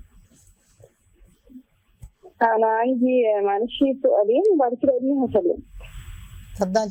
أنا عندي معلش سؤالين وبعد كده ابني هسلم اتفضلي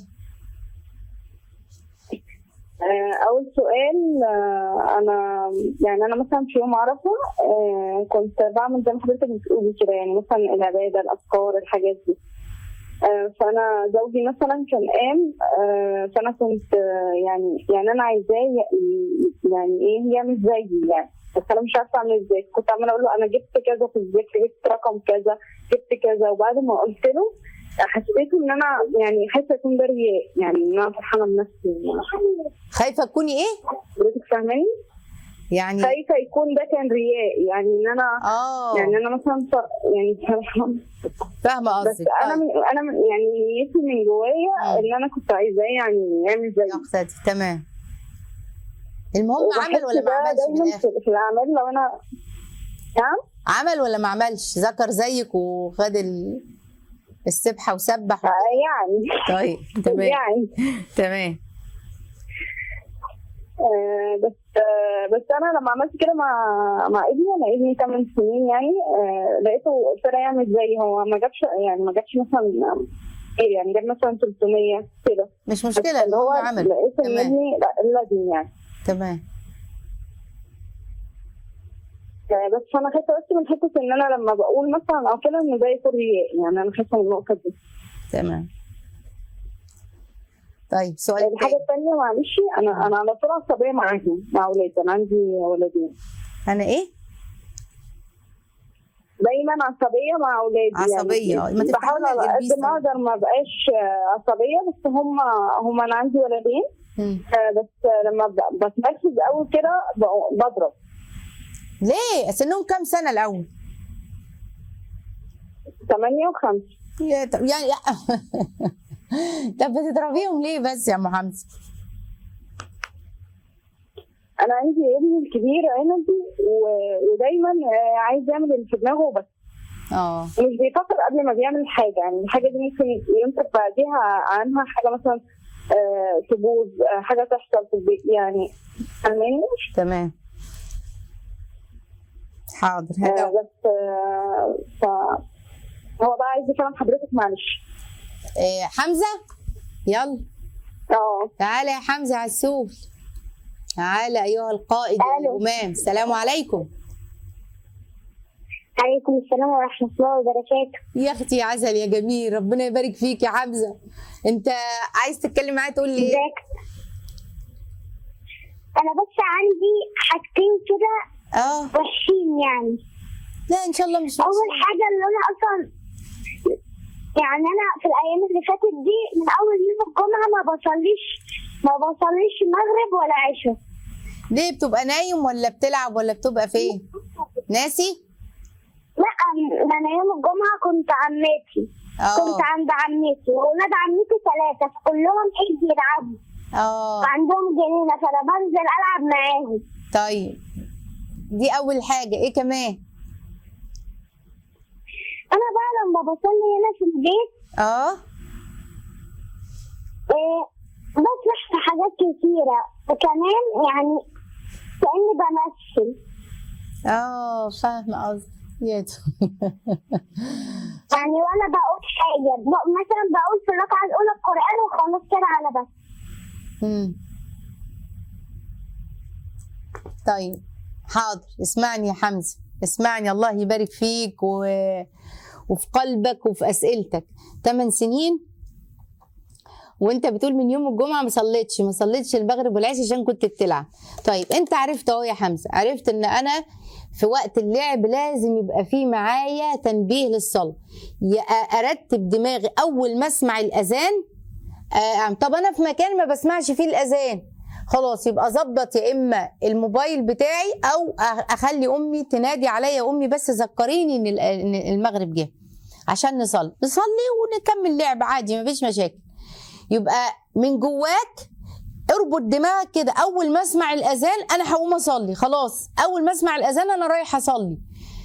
آه، أول سؤال آه، أنا يعني أنا مثلا في يوم عرفة آه، كنت بعمل زي ما حضرتك بتقولي كده يعني مثلا العبادة الأذكار الحاجات دي آه، فأنا زوجي مثلا كان قام آه، فأنا كنت آه، يعني يعني أنا عايزاه ي- يعني إيه يعمل زيي يعني بس أنا مش عارفة أعمل إزاي كنت عمالة أقول له أنا جبت كذا في الذكر جبت رقم كذا جبت كذا وبعد ما قلت له حسيت ان انا يعني حاسه يكون ده رياء يعني ان انا فرحانه بنفسي يعني. خايفه تكوني ايه حضرتك فاهماني؟ يعني خايفه يكون ده كان رياء يعني ان انا اه يعني انا مثلا ف- يعني فاهمه بس قصدك انا طيب. من انا من يعني نيتي من جوايا مم. ان انا كنت عايزاه يعني يعمل زيي يا اختي تمام المهم وبحس عمل ولا ما ده عملش من دايما الاخر في في الاعمال لو انا نعم عمل ولا ما عملش ذكر زيك وخد ال... السبحه وسبح آه، يعني طيب تمام يعني تمام آه، بس آه، بس انا لما عملت كده مع مع ابني انا ابني 8 سنين يعني آه، لقيته ابتدى يعمل زي هو ما جابش يعني ما جابش مثلا ايه يعني جاب مثلا 300 كده مش بس مشكله اللي هو المهم عمل لقيت ان تمام. ابني لا لازم يعني تمام آه، بس انا خايفه بس من حته ان انا لما بقول مثلا او كده ان ده يكون رياء يعني انا خايفه من النقطه دي تمام طيب سؤال الحاجه تاني الثانيه معلش انا انا على طول عصبيه معاهم مع اولادي انا عندي ولدين انا ايه دايما عصبيه مع اولادي عصبية، يعني ما تفتحوا بحاول لنا على الإربيز قد ما طبعا. اقدر ما بقاش آه، عصبيه بس هم هم انا عندي ولدين مم. آه، بس آه، لما ب- بتنرفز قوي كده ب- بضرب ليه سنهم كام سنه الاول 8 و5 يا طب يعني طب بتضربيهم ليه بس يا ام حمزه انا عندي ابني الكبير عندي و- ودايما آه، عايز يعمل اللي في دماغه بس اه مش بيفكر قبل ما بيعمل حاجه يعني الحاجه دي ممكن ينطق بعديها عنها حاجه مثلا آه، تبوظ آه، حاجه تحصل في البيت يعني فاهماني؟ تمام حاضر آه، هذا بس آه، ف هو بقى عايز يفهم حضرتك معلش إيه حمزه يلا اه تعالى يا حمزه عسول تعالى ايها القائد ألو. الامام السلام عليكم عليكم السلام ورحمه الله وبركاته يا اختي يا عسل يا جميل ربنا يبارك فيك يا حمزه انت عايز تتكلم معايا تقول لي ايه ازيك انا بس عندي حاجتين كده اه وحشين يعني لا ان شاء الله مش اول حاجه اللي انا اصلا يعني انا في الايام اللي فاتت دي من اول يوم الجمعه ما بصليش ما بصليش مغرب ولا عشاء ليه بتبقى نايم ولا بتلعب ولا بتبقى فين ناسي لا انا يوم الجمعه كنت عمتي كنت اه عند عمتي واولاد عمتي ثلاثه كلهم حج يلعبوا اه وعندهم جنينه فانا بنزل العب معاهم طيب دي اول حاجه ايه كمان لما بصلي هنا في البيت اه آه، بسرح في حاجات كتيرة وكمان يعني كأني بمثل اه فاهمه قصدي يا دي. يعني وأنا بقول حاجة ب- مثلا بقول في الركعة الأولى القرآن وخلاص كده على بس مم. طيب حاضر اسمعني يا حمزه اسمعني الله يبارك فيك و... وفي قلبك وفي اسئلتك 8 سنين وانت بتقول من يوم الجمعه ما صليتش ما صليتش المغرب والعشاء عشان كنت بتلعب طيب انت عرفت اهو يا حمزه عرفت ان انا في وقت اللعب لازم يبقى فيه معايا تنبيه للصلاه يا ارتب دماغي اول ما اسمع الاذان آه طب انا في مكان ما بسمعش فيه الاذان خلاص يبقى ظبط يا اما الموبايل بتاعي او أخ- اخلي امي تنادي عليا يا امي بس ذكريني ان ال- إن المغرب جه عشان نصلي نصلي ونكمل لعب عادي مفيش مشاكل يبقى من جواك اربط دماغك كده اول ما اسمع الاذان انا هقوم اصلي خلاص اول ما اسمع الاذان انا رايح اصلي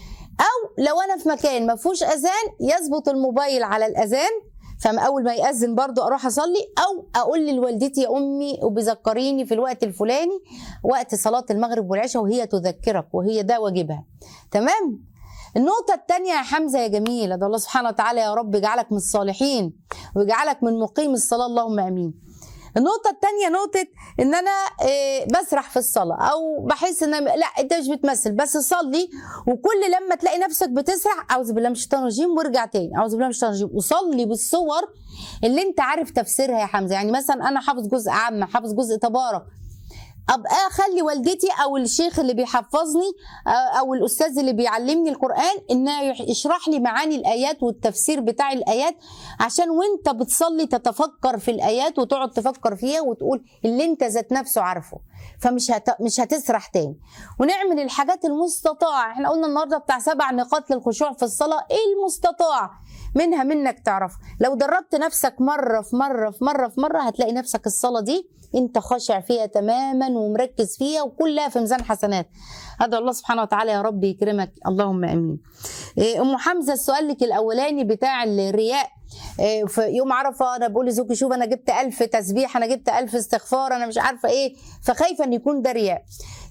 او لو انا في مكان ما فيهوش اذان يظبط الموبايل على الاذان فما اول ما ياذن برضو اروح اصلي او اقول لوالدتي يا امي وبذكريني في الوقت الفلاني وقت صلاه المغرب والعشاء وهي تذكرك وهي ده واجبها تمام النقطة الثانية يا حمزة يا جميل ده الله سبحانه وتعالى يا رب يجعلك من الصالحين ويجعلك من مقيم الصلاة اللهم امين. النقطة الثانية نقطة ان انا آه، بسرح في الصلاة او بحس ان لا انت مش بتمثل بس صلي وكل لما تلاقي نفسك بتسرح اعوذ بالله من الشيطان الرجيم وارجع تاني اعوذ بالله من الشيطان الرجيم وصلي بالصور اللي انت عارف تفسيرها يا حمزة يعني مثلا انا حافظ جزء عام حافظ جزء تبارك ابقى اخلي والدتي او الشيخ اللي بيحفظني آه، او الاستاذ اللي بيعلمني القران انه يح- يشرح لي معاني الايات والتفسير بتاع الايات عشان وانت بتصلي تتفكر في الايات وتقعد تفكر فيها وتقول اللي انت ذات نفسه عارفه فمش هت... مش هتسرح تاني ونعمل الحاجات المستطاعه احنا قلنا النهارده بتاع سبع نقاط للخشوع في الصلاه ايه المستطاع منها منك تعرف لو دربت نفسك مره في مره في مره في مره هتلاقي نفسك الصلاه دي انت خاشع فيها تماما ومركز فيها وكلها في ميزان حسنات هذا الله سبحانه وتعالى يا رب يكرمك اللهم امين إيه، ام حمزه السؤال لك الاولاني بتاع الرياء إيه، في يوم عرفه انا بقول لزوجي شوف انا جبت ألف تسبيح انا جبت ألف استغفار انا مش عارفه ايه فخايفه ان يكون ده رياء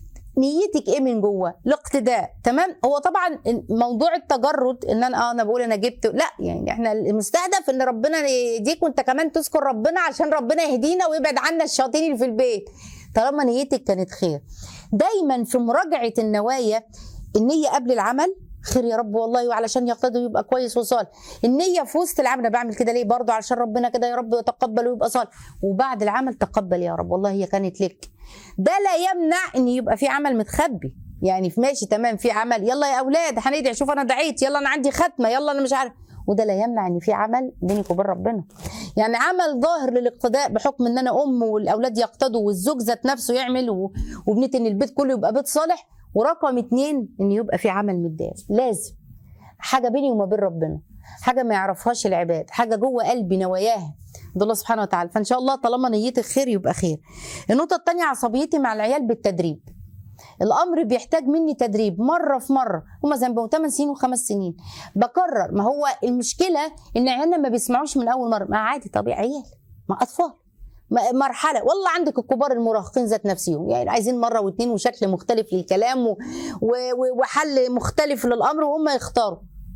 نيتك ايه من جوه الاقتداء تمام هو طبعا موضوع التجرد ان انا اه انا بقول انا جبت لا يعني احنا المستهدف ان ربنا يهديك وانت كمان تذكر ربنا عشان ربنا يهدينا ويبعد عنا الشياطين اللي في البيت طالما نيتك كانت خير دايما في مراجعه النوايا النيه قبل العمل خير يا رب والله وعلشان يقتدوا يبقى كويس وصالح النية في وسط العمل انا بعمل كده ليه برضه علشان ربنا كده يا رب يتقبل ويبقى صالح وبعد العمل تقبل يا رب والله هي كانت لك ده لا يمنع ان يبقى في عمل متخبي يعني في ماشي تمام في عمل يلا يا اولاد هندعي شوف انا دعيت يلا انا عندي ختمه يلا انا مش عارف وده لا يمنع ان في عمل بينك وبين ربنا يعني عمل ظاهر للاقتداء بحكم ان انا ام والاولاد يقتدوا والزوج ذات نفسه يعمل و- وبنيت ان البيت كله يبقى بيت صالح ورقم اتنين ان يبقى في عمل متداس لازم حاجه بيني وما بين ربنا حاجه ما يعرفهاش العباد حاجه جوه قلبي نواياها ده الله سبحانه وتعالى فان شاء الله طالما نيتك خير يبقى خير النقطه الثانيه عصبيتي مع العيال بالتدريب الامر بيحتاج مني تدريب مره في مره هما زي ما بيبقوا 8 سنين وخمس سنين بكرر ما هو المشكله ان عيالنا ما بيسمعوش من اول مره ما عادي طبيعي عيال ما اطفال م- مرحله والله عندك الكبار المراهقين ذات نفسهم يعني عايزين مره واثنين وشكل مختلف للكلام و... و... و- وحل مختلف للامر وهم يختاروا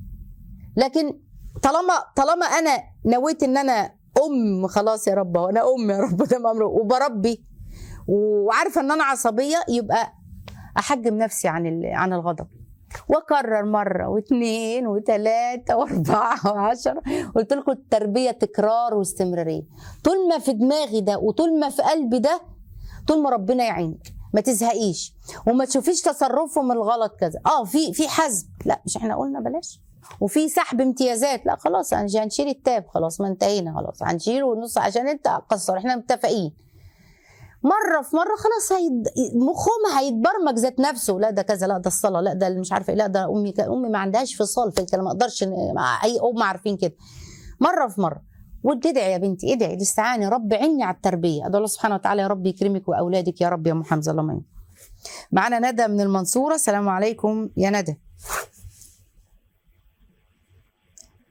لكن طالما طالما انا نويت ان انا ام خلاص يا رب انا ام يا رب ده امر وبربي وعارفه ان انا عصبيه يبقى احجم نفسي عن ال- عن الغضب واكرر مره واثنين وثلاثه واربعه وعشره قلت لكم التربيه تكرار واستمراريه طول ما في دماغي ده وطول ما في قلبي ده طول ما ربنا يعينك ما تزهقيش وما تشوفيش تصرفهم الغلط كذا اه في في حزم لا مش احنا قلنا بلاش وفي سحب امتيازات لا خلاص هنج- هنشيل التاب خلاص ما انتهينا خلاص هنشيله ونص عشان انت قصر احنا متفقين مره في مره خلاص هيد... مخهم هيتبرمج ذات نفسه لا ده كذا لا ده الصلاه لا ده اللي مش عارفه ايه لا ده امي ك... امي ما عندهاش فصال في الكلام ما اقدرش ن- مع اي ام عارفين كده مره في مره وتدعي يا بنتي ادعي الاستعانه يا رب عيني على التربيه ادعو الله سبحانه وتعالى يا رب يكرمك واولادك يا رب يا ام حمزه اللهم امين معانا ندى من المنصوره السلام عليكم يا ندى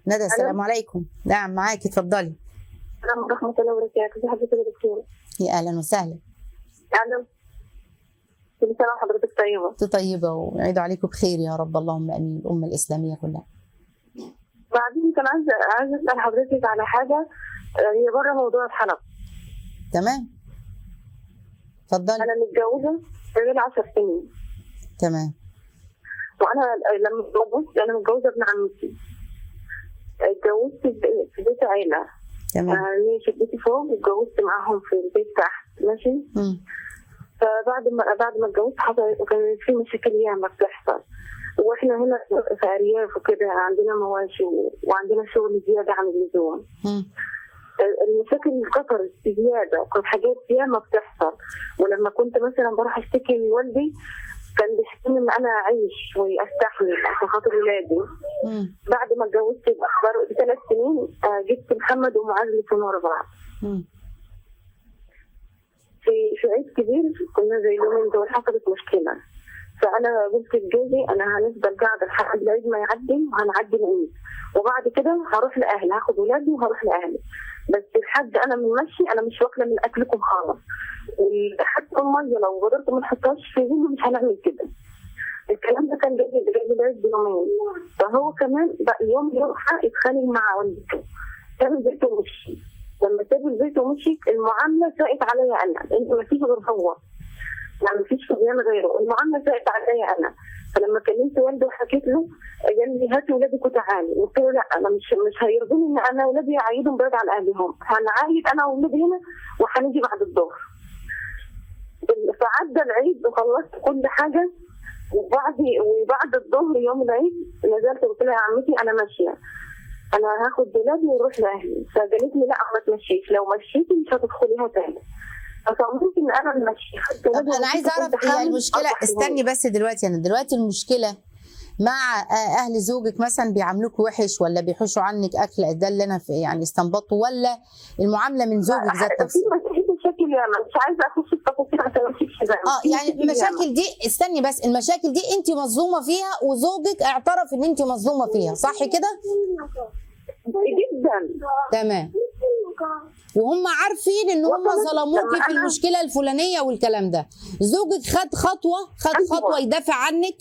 ندى السلام عليكم نعم معاكي اتفضلي السلام ورحمة الله وبركاته ازي حضرتك يا دكتورة يا اهلا وسهلا أهلا كل سنة وحضرتك طيبة انت طيبه ويعيدوا عليكم بخير يا رب اللهم امين الامه الاسلاميه كلها بعدين كان عايزة عايزة أسأل حضرتك على حاجة آه، هي بره موضوع الحلقة تمام اتفضلي أنا متجوزة بقالي 10 سنين تمام وأنا لما اتجوزت أنا متجوزة ابن عمتي اتجوزت في- في بيت عيلة تمام آه، ليا شقتي فوق واتجوزت معاهم في البيت تحت ماشي مم. فبعد ما بعد ما اتجوزت حصل كان في مشاكل ياما بتحصل واحنا هنا في ارياف وكده عندنا مواشي و- وعندنا شغل زياده عن اللزوم مم. المشاكل كثرت بزياده وكانت حاجات ياما بتحصل ولما كنت مثلا بروح اشتكي لوالدي كان بيحكيني ان انا اعيش واستحمل عشان خاطر ولادي مم. بعد ما اتجوزت بر- بثلاث سنين آه، جبت محمد ومعاذ الاثنين ورا بعض مم. في في عيد كبير كنا زي اليومين دول حصلت مشكلة فأنا قلت لجوزي أنا هنفضل قاعدة لحد العيد ما يعدي وهنعدي العيد وبعد كده هروح لأهلي هاخد ولادي وهروح لأهلي بس الحد أنا بنمشي أنا مش واكلة من أكلكم خالص حتى المية لو قدرت ما نحطهاش في زينه مش هنعمل كده الكلام ده كان جاي جاي العيد بيومين فهو كمان بقى يوم يروح يتخانق مع والدته ساب البيت ومشي لما ساب البيت ومشي المعامله ساءت عليا انا انت ما فيش غير هو يعني ما فيش فضيان غيره المعامله ساءت عليا انا فلما كلمت والده وحكيت له قال لي هاتي ولادك وتعالي قلت له لا انا مش مش هيرضوني ان انا ولادي اعيدهم بعيد عن اهلهم هنعايد انا واولادي هنا وهنيجي بعد الظهر فعدى العيد وخلصت كل حاجه وبعد وبعد الظهر يوم العيد نزلت قلت لها يا عمتي انا ماشيه انا هاخد ولادي واروح لاهلي فقالت لي لا ما تمشيش لو مشيتي مش هتدخليها تاني فصممت ان انا امشي خدت طب ولادي انا عايزه ومشيت اعرف وكنت هي حامل المشكله أربع استني شهور. بس دلوقتي انا دلوقتي المشكله مع آه، اهل زوجك مثلا بيعاملوك وحش ولا بيحوشوا عنك اكل ده اللي انا في يعني استنبطه ولا المعامله من زوجك ذات في نفسه مشاكل مشاكل ياما مش عايزه اخش في تفاصيل عشان ما امشيش في اه يعني المشاكل دي استني بس المشاكل دي انت مظلومه فيها وزوجك اعترف ان انت مظلومه فيها صح كده جدا تمام وهم عارفين ان هم وصلت ظلموكي لما في أنا- المشكله الفلانيه والكلام ده زوجك خد خطوه خد أيوة. خطوه يدافع عنك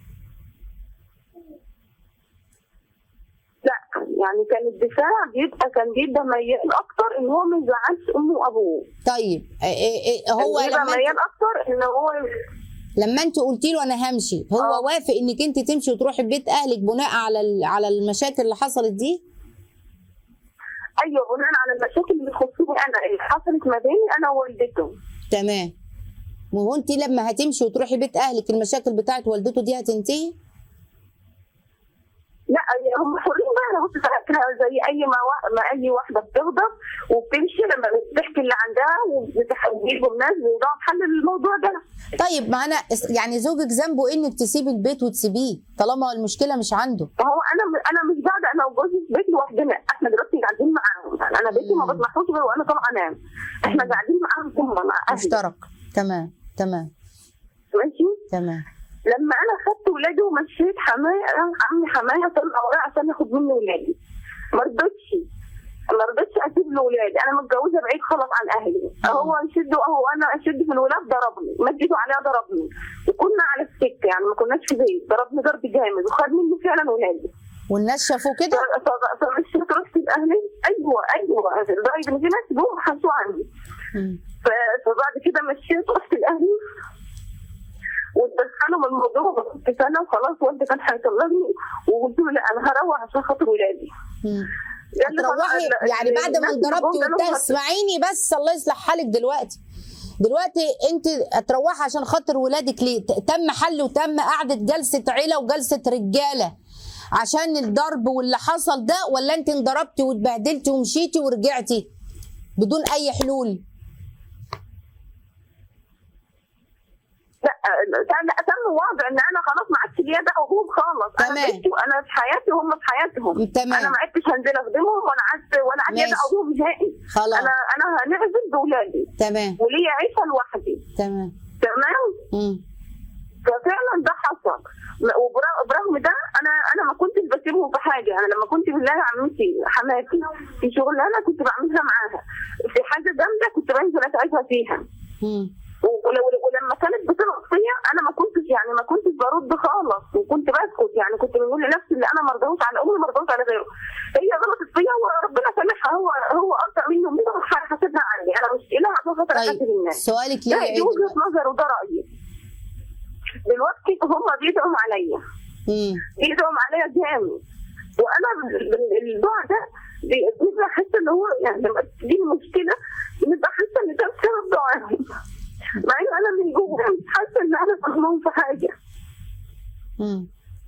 لا يعني كان الدفاع بيبقى كان بيبقى ميال اكتر ان هو ما يزعلش امه وابوه طيب إيه إيه إيه هو كان بيبقى لما انت ميال اكتر ان هو لما انت قلتي له انا همشي هو آه. وافق انك انت تمشي وتروحي بيت اهلك بناء على ال- على المشاكل اللي حصلت دي ايوه بناء على المشاكل اللي تخصني انا اللي حصلت ما بيني انا ووالدته تمام ما هو انت لما هتمشي وتروحي بيت اهلك المشاكل بتاعت والدته دي هتنتهي لا يعني هم حرين بقى انا كنت فاكرها زي اي ما, وا... ما اي واحده بتغضب وبتمشي لما بتحكي اللي عندها وبيجيبوا الناس بيوضعوا حل للموضوع ده طيب ما انا اس- يعني زوجك ذنبه إيه انك تسيبي البيت وتسيبيه طالما المشكله مش عنده فهو انا انا مش قاعده انا وجوزي في بيت لوحدنا احنا دلوقتي قاعدين معاهم يعني انا بيتي ما مم. بطلعوش غير وانا طالعه انام احنا قاعدين معاهم هم مع اهلي مشترك تمام تمام ماشي تمام لما انا خدت ولادي ومشيت حماية عمي حماية طلع ورايا عشان ياخد مني ولادي ما رضيتش ما رضيتش اسيب له ولادي انا متجوزه بعيد خالص عن اهلي هو يشد اهو انا اشد في الولاد ضربني مديته عليها ضربني وكنا على السكه يعني ما كناش في بيت ضربني ضرب جامد وخد مني فعلا ولادي والناس شافوا كده ف- ف- فمشيت رحت لاهلي ايوه ايوه لدرجه ان في ناس جم حسوا عني مم. ف- فبعد كده مشيت رحت لاهلي واتدخلوا من الموضوع وكنت سنه وخلاص والدي كان هيطلقني وقلت له لا انا هروح عشان خاطر ولادي مم. قال لي خلاص، هتروحي ال- يعني بعد ما الناس اللي انضربتي جم قالوا وبتاع هت- اسمعيني بس الله يصلح حالك دلوقتي دلوقتي انت هتروحي عشان خاطر ولادك ليه ت- تم حل وتم قعده جلسه عيله وجلسه رجاله عشان الضرب واللي حصل ده ولا انت انضربتي واتبهدلتي ومشيتي ورجعتي بدون اي حلول لا لا تم وضع ان انا خلاص ما عادش ليا دعوه بهم خالص انا تمام. بيتي وانا في حياتي وهم في حياتهم تمام. انا ما عدتش هنزل اخدمهم ولا عدت ولا عاد ليا ماشي. دعوه بهم نهائي خلاص انا انا هنعزل باولادي تمام وليا عيشه لوحدي تمام تمام مم. ففعلا ده حصل وبرغم برغم ده انا انا ما كنتش بسيبهم في حاجه انا لما كنت بالله عمتي حماتي في شغلانه كنت بعملها معاها في حاجه جامده كنت بنزل اساعدها فيها مم. ولو ولما كانت بتغلط فيا انا ما كنتش يعني ما كنتش برد خالص وكنت بسكت يعني كنت بقول لنفسي اللي انا ما ارضاهوش على امي ما ارضاهوش على غيره هي غلطت فيا وربنا سامحها هو هو اكتر منه منه حاسبها عني انا مش اله عشان خاطر طيب احاسب الناس سؤالك ده ليه دي ايه وجهه دلوقتي؟ نظر وده رايي دلوقتي هم بيدعوا عليا مم. بيدعوا عليا جامد وانا بال- بال- الدعاء ده بي- بيبقى حاسه ان هو يعني لما تجي مشكله بنبقى حاسه ان ده بسبب دعائهم مع ان انا من جوه مش حاسه ان انا فاهمهم في حاجه مم.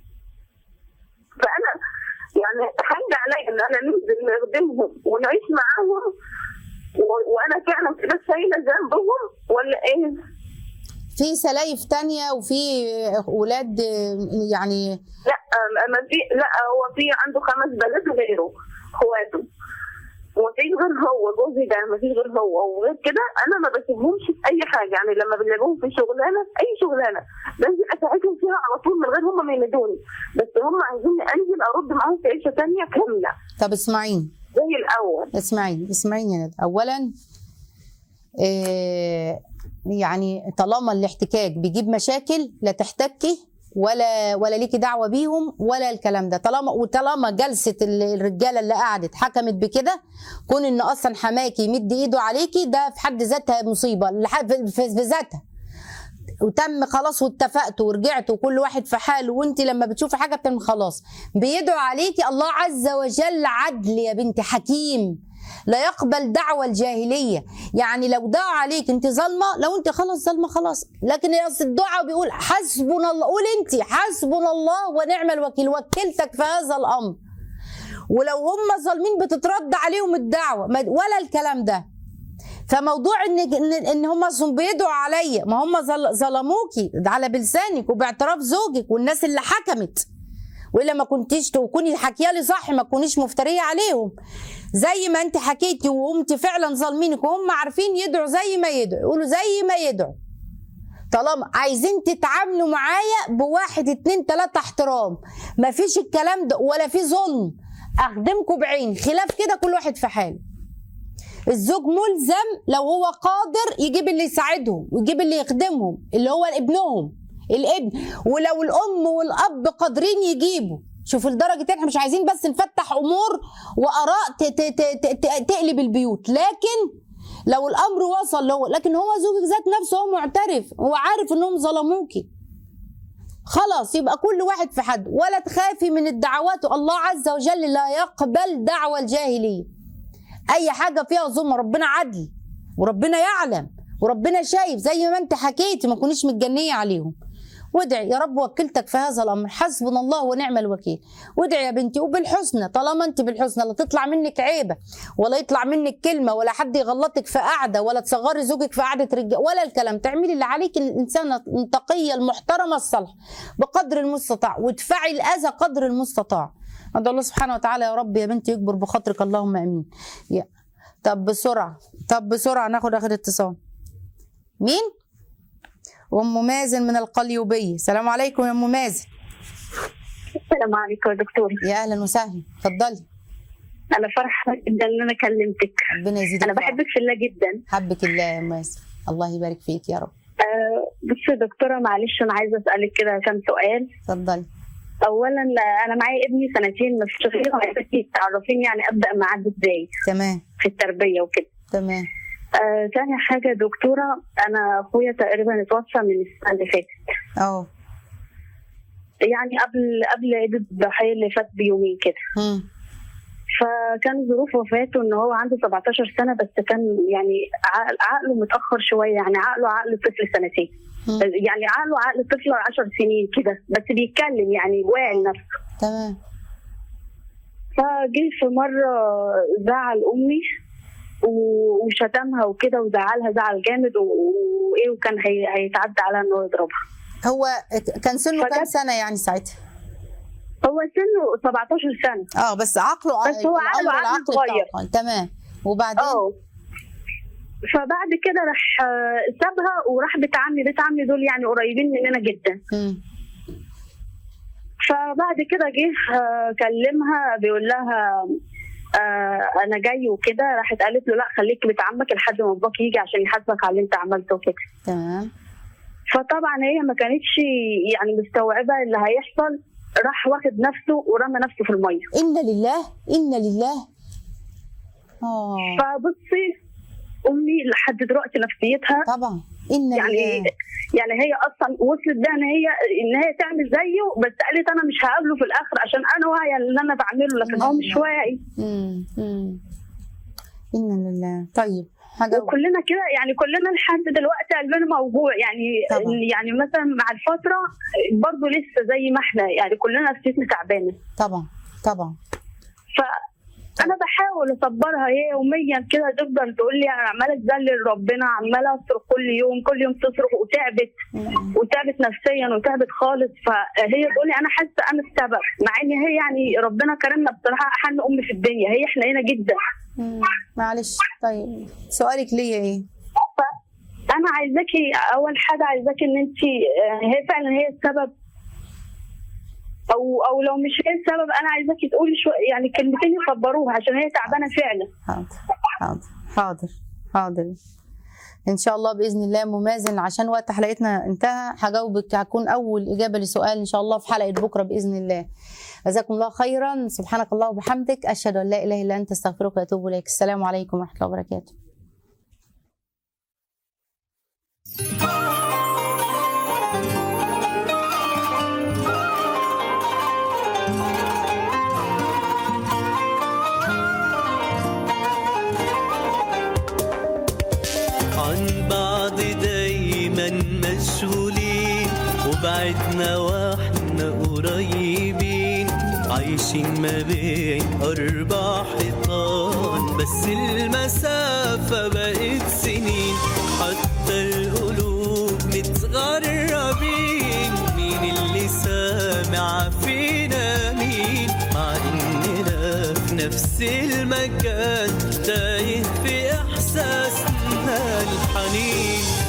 فانا يعني حاجه عليا ان انا ننزل نخدمهم ونعيش معاهم و- وانا فعلا كده شايله ذنبهم ولا ايه؟ في سلايف تانية وفي ولاد يعني لا ما- ما في لا هو في عنده خمس بنات غيره اخواته ومفيش غير هو جوزي ده مفيش غير هو وغير كده انا ما بسيبهمش في اي حاجه يعني لما بنلاقيهم في شغلانه اي شغلانه بنزل اساعدهم فيها على طول من غير هم ما ينادوني بس هم عايزيني انزل ارد معاهم في عيشه تانية كامله طب اسمعيني زي الاول اسمعيني اسمعيني يا ندى اولا إيه يعني طالما الاحتكاك بيجيب مشاكل لا تحتكي ولا ولا ليكي دعوه بيهم ولا الكلام ده طالما وطالما جلسه ال- الرجاله اللي قعدت حكمت بكده كون ان اصلا حماكي يمد ايده عليكي ده في حد ذاتها مصيبه لح- في في- في ذاتها وتم خلاص واتفقتوا ورجعتوا كل واحد في حاله وانت لما بتشوفي حاجه بتعمل خلاص بيدعو عليكي الله عز وجل عدل يا بنتي حكيم لا يقبل دعوة الجاهلية يعني لو دعا عليك انت ظالمة لو انت خلاص ظالمة خلاص لكن أصل الدعاء بيقول حسبنا الله قول انت حسبنا الله ونعم الوكيل وكلتك في هذا الأمر ولو هم ظالمين بتترد عليهم الدعوة ما- ولا الكلام ده فموضوع ان ان, إن هم أصلاً بيدعوا عليا ما هم ظل- ظلموكي ده على بلسانك وباعتراف زوجك والناس اللي حكمت والا ما كنتيش تكوني حكيها لي صح ما تكونيش مفتريه عليهم زي ما انت حكيتي وقمت فعلا ظالمينك وهم عارفين يدعوا زي ما يدعوا يقولوا زي ما يدعوا طالما عايزين تتعاملوا معايا بواحد اتنين تلاته احترام ما فيش الكلام ده ولا في ظلم اخدمكم بعين خلاف كده كل واحد في حاله الزوج ملزم لو هو قادر يجيب اللي يساعدهم ويجيب اللي يخدمهم اللي هو ابنهم الابن ولو الام والاب قادرين يجيبوا شوف لدرجه احنا مش عايزين بس نفتح امور واراء ت- ت- ت- ت- تقلب البيوت لكن لو الامر وصل له لكن هو زوجك ذات نفسه هو معترف هو عارف انهم ظلموكي خلاص يبقى كل واحد في حد ولا تخافي من الدعوات الله عز وجل لا يقبل دعوة الجاهلية أي حاجة فيها ظلم ربنا عدل وربنا يعلم وربنا شايف زي ما انت حكيتي ما كونيش متجنية عليهم وادعي يا رب وكلتك في هذا الامر حسبنا الله ونعم الوكيل وادعي يا بنتي وبالحسنى طالما انت بالحسنى لا تطلع منك عيبه ولا يطلع منك كلمه ولا حد يغلطك في قعده ولا تصغري زوجك في قعده رجال ولا الكلام تعملي اللي عليك الانسانه التقيه المحترمه الصالحه بقدر المستطاع وادفعي الاذى قدر المستطاع ادعو الله سبحانه وتعالى يا رب يا بنتي يكبر بخاطرك اللهم امين يا. طب بسرعه طب بسرعه ناخد اخر اتصال مين ام مازن من القليوبيه السلام عليكم يا ام مازن السلام عليكم يا دكتور يا اهلا وسهلا اتفضلي انا فرحانه جدا ان انا كلمتك ربنا يزيدك انا فرح. بحبك في الله جدا حبك الله يا ام مازن الله يبارك فيك يا رب آه بصي يا دكتوره معلش انا عايزه اسالك كده كام سؤال اتفضلي اولا آه، انا معايا ابني سنتين ما فيش غيره عايزاكي تعرفيني يعني ابدا معاه ازاي تمام في التربيه وكده تمام آه تاني حاجه يا دكتوره انا اخويا تقريبا اتوفى من السنه اللي فاتت اه يعني قبل قبل عيد الضحيه اللي فات بيومين كده مم. فكان ظروف وفاته ان هو عنده 17 سنه بس كان يعني عقل عقله متاخر شويه يعني عقله عقل طفل سنتين مم. يعني عقله عقل طفل 10 سنين كده بس بيتكلم يعني واعي لنفسه تمام فجه في مره زعل امي و- وشتمها وكده وزعلها زعل جامد و- وايه وكان هي- هيتعدى على انه يضربها هو كان سنه كام فجت- سنه يعني ساعتها هو سنه 17 سنه اه بس عقله بس هو عقله العمر عقله العقل صغير. بتاعه. تمام وبعدين اه فبعد كده راح آه، سابها وراح بيت عمي بيت عمي دول يعني قريبين مننا جدا مم. فبعد كده جه آه، كلمها بيقول لها آه انا جاي وكده راحت قالت له لا خليك بيت عمك لحد ما باباك يجي عشان يحاسبك على اللي انت عملته وكده تمام فطبعا هي ما كانتش يعني مستوعبه اللي هيحصل راح واخد نفسه ورمى نفسه في الميه انا لله انا لله اه فبصي امي لحد دلوقتي نفسيتها طبعا انا يعني لله يعني هي اصلا وصلت بيها ان هي ان هي تعمل زيه بس قالت انا مش هقابله في الاخر عشان انا واعيه اللي انا بعمله لكن هو مش واعي امم امم انا لله طيب حاجه وكلنا كده يعني كلنا لحد دلوقتي قلبنا موجوع يعني طبعا. يعني مثلا مع الفتره برضه لسه زي ما احنا يعني كلنا نفسيتنا تعبانه طبعا طبعا فانا بحاول اصبرها هي يوميا كده تفضل تقول لي انا عماله اتذلل ربنا عماله اصرخ كل يوم كل يوم تصرخ وتعبت مم. وتعبت نفسيا وتعبت خالص فهي تقول لي انا حاسه انا السبب مع ان هي يعني ربنا كرمنا بصراحه احن ام في الدنيا هي حنينه جدا مم. معلش طيب سؤالك ليا ايه انا عايزاكي اول حاجه عايزاكي ان انت هي فعلا هي السبب او او لو مش هي السبب انا عايزاكي تقولي شو يعني كلمتين يصبروها عشان هي تعبانه فعلا حاضر حاضر حاضر حاضر ان شاء الله باذن الله ممازن عشان وقت حلقتنا انتهى هجاوبك هكون اول اجابه لسؤال ان شاء الله في حلقه بكره باذن الله جزاكم الله خيرا سبحانك الله وبحمدك اشهد ان لا اله الا انت استغفرك واتوب اليك السلام عليكم ورحمه الله وبركاته عن بعض دايما مشغولين وبعدنا واحنا قريبين عايشين ما بين أربع حيطان بس المسافة بقت سنين حتى القلوب متغربين مين اللي سامع فينا مين مع إننا في نفس المكان تايه في إحساسنا الحنين